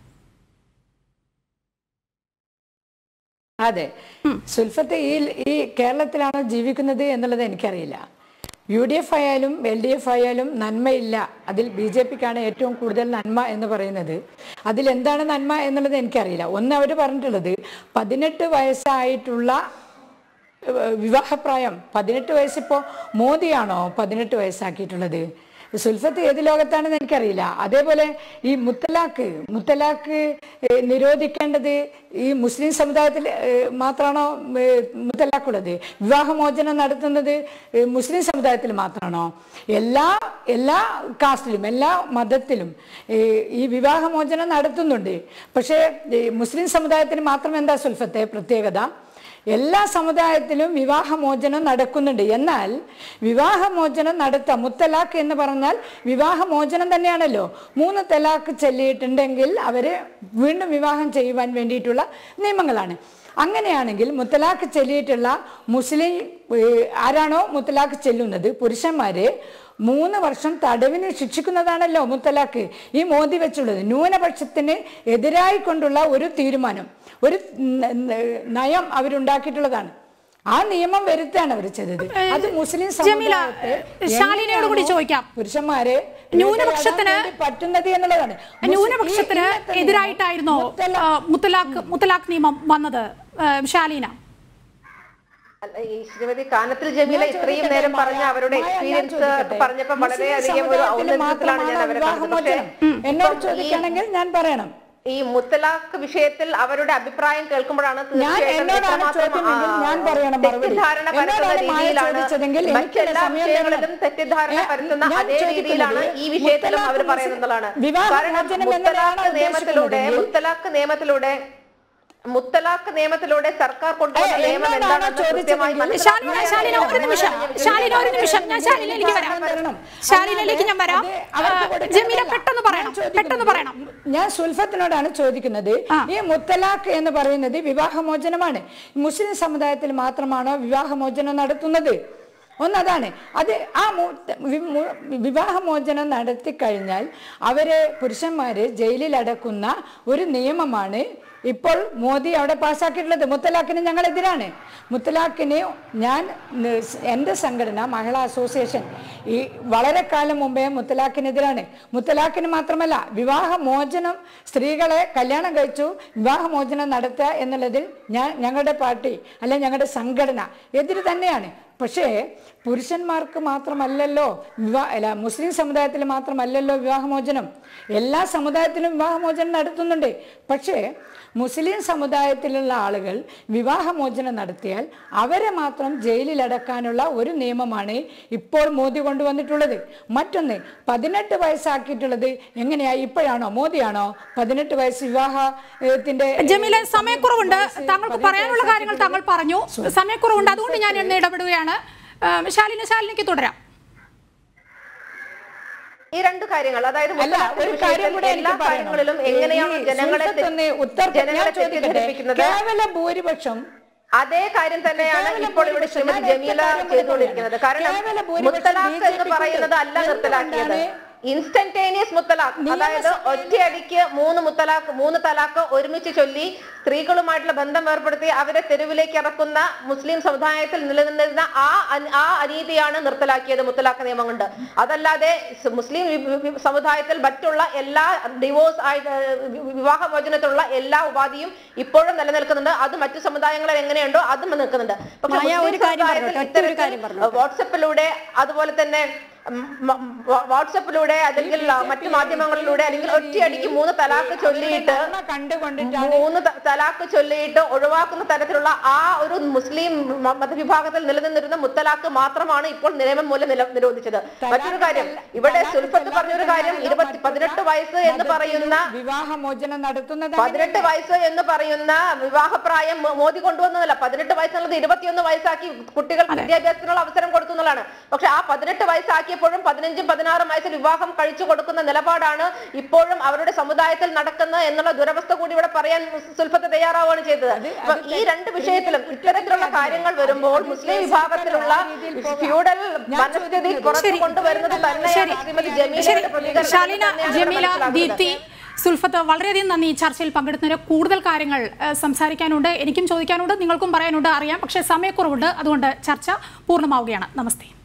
അതെ സുൽഫത്ത് ഈ ഈ കേരളത്തിലാണോ ജീവിക്കുന്നത് എന്നുള്ളത് എനിക്കറിയില്ല യു ഡി എഫ് ആയാലും എൽ ഡി എഫ് ആയാലും നന്മയില്ല അതിൽ ബി ജെ പിക്കാണ് ഏറ്റവും കൂടുതൽ നന്മ എന്ന് പറയുന്നത് അതിൽ എന്താണ് നന്മ എന്നുള്ളത് എനിക്കറിയില്ല ഒന്ന് അവർ പറഞ്ഞിട്ടുള്ളത് പതിനെട്ട് വയസ്സായിട്ടുള്ള ഏഹ്, വിവാഹപ്രായം പതിനെട്ട് വയസ്സിപ്പോൾ മോദിയാണോ പതിനെട്ട് വയസ്സാക്കിയിട്ടുള്ളത് സുൽഫത്ത് ഏത് ലോകത്താണെന്ന് എനിക്കറിയില്ല അതേപോലെ ഈ മുത്തലാഖ് മുത്തലാഖ് ഏഹ്, നിരോധിക്കേണ്ടത് ഈ മുസ്ലിം സമുദായത്തിൽ ഏഹ്, മാത്രമാണോ ഏഹ്, മുത്തലാഖുള്ളത് വിവാഹമോചനം നടത്തുന്നത് ഏഹ്, മുസ്ലിം സമുദായത്തിൽ മാത്രമാണോ എല്ലാ എല്ലാ കാസ്റ്റിലും എല്ലാ മതത്തിലും ഏഹ്, ഈ വിവാഹമോചനം നടത്തുന്നുണ്ട് പക്ഷേ ഈ മുസ്ലിം സമുദായത്തിന് മാത്രം എന്താ സുൽഫത്തെ പ്രത്യേകത എല്ലാ സമുദായത്തിലും വിവാഹമോചനം നടക്കുന്നുണ്ട് എന്നാൽ വിവാഹമോചനം നടത്താം മുത്തലാഖ് എന്ന് പറഞ്ഞാൽ വിവാഹമോചനം തന്നെയാണല്ലോ മൂന്ന് തലാഖ് ചൊല്ലിയിട്ടുണ്ടെങ്കിൽ അവരെ വീണ്ടും വിവാഹം ചെയ്യുവാൻ വേണ്ടിയിട്ടുള്ള നിയമങ്ങളാണ് അങ്ങനെയാണെങ്കിൽ മുത്തലാഖ് ചൊല്ലിയിട്ടുള്ള മുസ്ലിം ഏഹ്, ആരാണോ മുത്തലാഖ് ചെല്ലുന്നത് പുരുഷന്മാരെ മൂന്ന് വർഷം തടവിന് ശിക്ഷിക്കുന്നതാണല്ലോ മുത്തലാഖ് ഈ മോദി വെച്ചുള്ളത് ന്യൂനപക്ഷത്തിന് എതിരായി കൊണ്ടുള്ള ഒരു തീരുമാനം ഒരു ന- ന- നയം അവരുണ്ടാക്കിയിട്ടുള്ളതാണ് ആ നിയമം വരുത്താണ് അവർ ചെയ്തത് അത് മുസ്ലിം ജമീല, സമുദായത്തെ ശാലിനിയോട് കൂടി എങ്ങനെയാണോ ചോദിക്കാം. പുരുഷന്മാരെ ന്യൂനപക്ഷത്തിന് വേട്ടയാടാൻ വേണ്ടി പറ്റുന്നത് എന്നുള്ളതാണ് മുസ്ലിം- ന്യൂനപക്ഷത്തിന് ഈ ഇന്നത്തെ നിയമം എതിരായിട്ടായിരുന്നോ മുത്തലാഖ് ആ, മുത്തലാഖ് മുത്തലാഖ് നിയമം വന്നത് ആ, ശാലീന അല്ല, ഈ ശ്രീമതി കാനത്തിൽ ജമീല ഞാൻ ഇത്രയും ചോദിക്കട്ടെ, നേരം മായ, പറഞ്ഞ അവരുടെ മായ, ഞാൻ എക്സ്പീരിയൻസ് ചോദിക്കട്ടെ. പറഞ്ഞപ്പോൾ മുസ്ലിം വളരെയധികം ഒരു സമുദായത്തിൽ ഔന്നത്യത്തിലാണ് ഞാൻ മാത്രമാണോ അവരെ കണ്ടത് പക്ഷേ വിവാഹമോചനം? എന്നോട് ഇപ്പം ഈ- ചോദിക്കുകയാണെങ്കിൽ ഞാൻ പറയണം ഈ മുത്തലാഖ് വിഷയത്തിൽ അവരുടെ അഭിപ്രായം കേൾക്കുമ്പോഴാണ് ഞാൻ തീർച്ചയായിട്ടും എന്നോടാണ് എത്രമാത്രം, ചോദ്യമെങ്കിൽ ആ, ഞാൻ പറയണം മറുപടി. തെറ്റിദ്ധാരണ പരത്തുന്ന എന്നോടാണ് മായ രീതിയിലാണ് ചോദിച്ചതെങ്കിൽ എനിക്കുള്ള മറ്റെല്ലാ സമയം വിഷയങ്ങളിലും തരണം. തെറ്റിദ്ധാരണ ഏ, പരത്തുന്ന ഞാൻ അതേ ചോദിക്കുന്നത് രീതിയിലാണ് ഈ വിഷയത്തിലും അവർ മുത്തലാഖ് പറയുന്നതാണ് വിവാഹ കാരണം മോചനം എന്നതാണ് മുത്തലാഖ് നിയമത്തിലൂടെ ഉദ്ദേശിക്കുന്നതെങ്കിൽ മുത്തലാഖ് നിയമത്തിലൂടെ മുത്തലാഖ് നിയമത്തിലൂടെ സർക്കാർ കൊണ്ടുവന്ന ഏ, നിയമം എന്നോടാണോ എന്താണെന്ന് കൃത്യമായി ചോദിച്ചതെങ്കിൽ ശാലിന ശാലിന ഒരു നിമിഷം ശാലിന ഒരു നിമിഷം ഞാൻ ശാലിനയിലേക്ക് വരാം ശാലിനയിലേക്ക് ഞാൻ വരാം അത് ആ, അവർക്ക് കൊടുക്കേണ്ടതല്ല. ജമീല പെട്ടെന്ന് പറയണം ഞാൻ ചോദിക്കുന്നത് പെട്ടെന്ന് പറയണം ഞാൻ സുൽഫത്തിനോടാണ് ചോദിക്കുന്നത് ആ. ഈ മുത്തലാഖ് എന്ന് പറയുന്നത് വിവാഹമോചനമാണ് മുസ്ലിം സമുദായത്തിൽ മാത്രമാണോ വിവാഹമോചനം നടത്തുന്നത് ഒന്നതാണ് അത് ആ മു- വി- മു- വിവാഹമോചനം നടത്തി കഴിഞ്ഞാൽ അവരെ പുരുഷന്മാര് ജയിലിൽ അടക്കുന്ന ഒരു നിയമമാണ് ഇപ്പോൾ മോദി അവിടെ പാസ്സാക്കിയിട്ടുള്ളത് മുത്തലാഖിന് ഞങ്ങൾ എതിരാണ് മുത്തലാഖിന് ഞാൻ ന- എൻ്റെ സംഘടന മഹിളാ അസോസിയേഷൻ ഈ വളരെ കാലം മുമ്പേ മുത്തലാഖിനെതിരാണ് മുത്തലാഖിന് മാത്രമല്ല വിവാഹമോചനം സ്ത്രീകളെ കല്യാണം കഴിച്ചു വിവാഹമോചനം നടത്തുക എന്നുള്ളതിൽ ഞാൻ ഞങ്ങളുടെ പാർട്ടി അല്ലെ ഞങ്ങളുടെ സംഘടന എതിര് തന്നെയാണ് പക്ഷേ പുരുഷന്മാർക്ക് മാത്രമല്ലല്ലോ വിവാഹ അല്ല മുസ്ലിം സമുദായത്തിൽ മാത്രമല്ലല്ലോ വിവാഹമോചനം എല്ലാ സമുദായത്തിലും വിവാഹമോചനം നടത്തുന്നുണ്ട് പക്ഷേ മുസ്ലിം സമുദായത്തിലുള്ള ആളുകൾ വിവാഹമോചനം നടത്തിയാൽ അവരെ മാത്രം ജയിലിലടക്കാനുള്ള ഒരു നിയമമാണ് ഇപ്പോൾ മോദി കൊണ്ടുവന്നിട്ടുള്ളത് മറ്റൊന്ന് പതിനെട്ട് വയസ്സാക്കിയിട്ടുള്ളത് എങ്ങനെയാ ഇപ്പോഴാണോ മോദിയാണോ പതിനെട്ട് വയസ്സ് വിവാഹത്തിന്റെ ജമീല സമയക്കുറവുണ്ട് താങ്കൾക്ക് പറയാനുള്ള കാര്യങ്ങൾ താങ്കൾ പറഞ്ഞു സമയക്കുറവുണ്ട് അതുകൊണ്ട് ഞാൻ ഇന്ന് ഇടപെടുകയാണ് ആ, ശാലിന ശാലിനിക്ക് തുടരാം ഈ രണ്ട് കാര്യങ്ങൾ അതായത് അല്ല മുത്തലാഖ് ഒരു കാര്യം വിഷയത്തിൽ കൂടെ എല്ലാ എനിക്ക് പറയണം. കാര്യങ്ങളിലും എങ്ങനെയാണ് ഈ ജനങ്ങളെ സുൽഫത്ത് ഒന്ന് ഉത്തർ ജനങ്ങളെ ഞാൻ ചോദിക്കട്ടെ തെറ്റിദ്ധരിപ്പിക്കുന്നത് കേവല ഭൂരിപക്ഷം അതേ കാര്യം തന്നെയാണ് കേവല ഇപ്പോൾ ഇവിടെ ഭൂരിപക്ഷം ശ്രീമതി ഞാൻ ജമീല ഒറ്റ കാര്യം ചെയ്തുകൊണ്ടിരിക്കുന്നത് കൂടെ കാരണം കേവല ഭൂരിപക്ഷം മുത്തലാഖ് എന്ന് BJP ക്ക് പറയുന്നത് അല്ല നിർത്തലാക്കിയത് എന്തുകൊണ്ടാണ് ഇൻസ്റ്റന്റേനിയസ് മുത്തലാഖ് അതായത് ഒറ്റയടിക്ക് മൂന്ന് മുത്തലാഖ് മൂന്ന് തലാഖ് ഒരുമിച്ച് ചൊല്ലി സ്ത്രീകളുമായിട്ടുള്ള ബന്ധം ഏർപ്പെടുത്തി അവരെ തെരുവിലേക്ക് ഇറക്കുന്ന മുസ്ലിം സമുദായത്തിൽ നിലനിന്നിരുന്ന ആ അന- ആ അനീതിയാണ് നിർത്തലാക്കിയത് മുത്തലാഖ് നിയമം കൊണ്ട് അതല്ലാതെ സ് മുസ്ലിം വി- വി- സമുദായത്തിൽ മറ്റുള്ള എല്ലാ ഡിവോഴ്സ് ആയിട്ട് വി- വിവാഹമോചനത്തിലുള്ള എല്ലാ ഉപാധിയും ഇപ്പോഴും നിലനിൽക്കുന്നുണ്ട് അത് മറ്റു സമുദായങ്ങളിൽ എങ്ങനെയുണ്ടോ അതും നിൽക്കുന്നുണ്ട് പക്ഷെ മായ, മുസ്ലിം ഒരു കാര്യം സമുദായത്തിൽ പറഞ്ഞോട്ടെ, ഒറ്റ ഒരു ഇത്തരത്തിൽ കാര്യം പറഞ്ഞോട്ടെ. വാട്സപ്പിലൂടെ അതുപോലെ തന്നെ ഉം, മ- മ- വാട്സപ്പിലൂടെ അല്ലെങ്കിൽ മറ്റു മാധ്യമങ്ങളിലൂടെ അല്ലെങ്കിൽ ഒറ്റയടിക്ക് മൂന്ന് തലാക്ക് ചൊല്ലിയിട്ട് നന്മ കണ്ടുകൊണ്ടിട്ടാണ് മൂന്ന് ത- തലാക്ക് ചൊല്ലിയിട്ട് ഒഴിവാക്കുന്ന തരത്തിലുള്ള ആ ഒരു മുസ്ലിം മ- മതവിഭാഗത്തിൽ നിലനിന്നിരുന്ന മുത്തലാക്ക് മാത്രമാണ് ഇപ്പോൾ നിയമം മൂലം നില നിരോധിച്ചത് മറ്റൊരു കാര്യം ഇവിടെ സുൽഫത്ത് പറഞ്ഞൊരു കാര്യം ഇരുപത്തി പതിനെട്ട് വയസ്സ് എന്ന് പറയുന്ന വിവാഹമോചനം നടത്തുന്നത് പതിനെട്ട് വയസ്സ് എന്ന് പറയുന്ന വിവാഹപ്രായം മോ- മോദി കൊണ്ടുവന്നതല്ല പതിനെട്ട് വയസ്സുള്ളത് ഇരുപത്തിയൊന്ന് വയസ്സാക്കി കുട്ടികൾക്ക് വിദ്യാഭ്യാസത്തിനുള്ള അവസരം കൊടുത്തു എന്നുള്ളതാണ് പക്ഷെ ആ പതിനെട്ട് വയസ്സാക്കിയപ്പോഴും പതിനഞ്ചും പതിനാറും വയസ്സിൽ വിവാഹം കഴിച്ചു കൊടുക്കുന്ന നിലപാടാണ് ഇപ്പോഴും അവരുടെ സമുദായത്തിൽ നടക്കുന്നത് എന്നുള്ള ദുരവസ്ഥ കൂടി ഇവിടെ പറയാൻ സുൽഫത്ത് തയ്യാറാവുകയാണ് ചെയ്തത് അപ്പൊ ഈ രണ്ട് വിഷയത്തിലും ഇത്തരത്തിലുള്ള കാര്യങ്ങൾ വരുമ്പോൾ മുസ്ലിം വിഭാഗത്തിലുള്ള ഫ്യൂഡൽ മനസ്ഥിതി പുറത്തു കൊണ്ടുവരുന്നത് തന്നെയാണ് ശ്രീമതി ശരി ജമീലയുടെ പ്രതികരണം ശാലിന തന്നെയാണ് ജമീല മനസ്സിലാക്കുന്നത്. ദീപ്തി സുൽഫത്ത് വളരെയധികം നന്ദി ഈ ചർച്ചയിൽ പങ്കെടുത്തതിന് കൂടുതൽ കാര്യങ്ങൾ ഏഹ്, സംസാരിക്കാനുണ്ട് എനിക്കും ചോദിക്കാനുണ്ട് നിങ്ങൾക്കും പറയാനുണ്ട് അറിയാം പക്ഷേ സമയക്കുറവുണ്ട് അതുകൊണ്ട് ചർച്ച പൂർണ്ണമാവുകയാണ് നമസ്തേ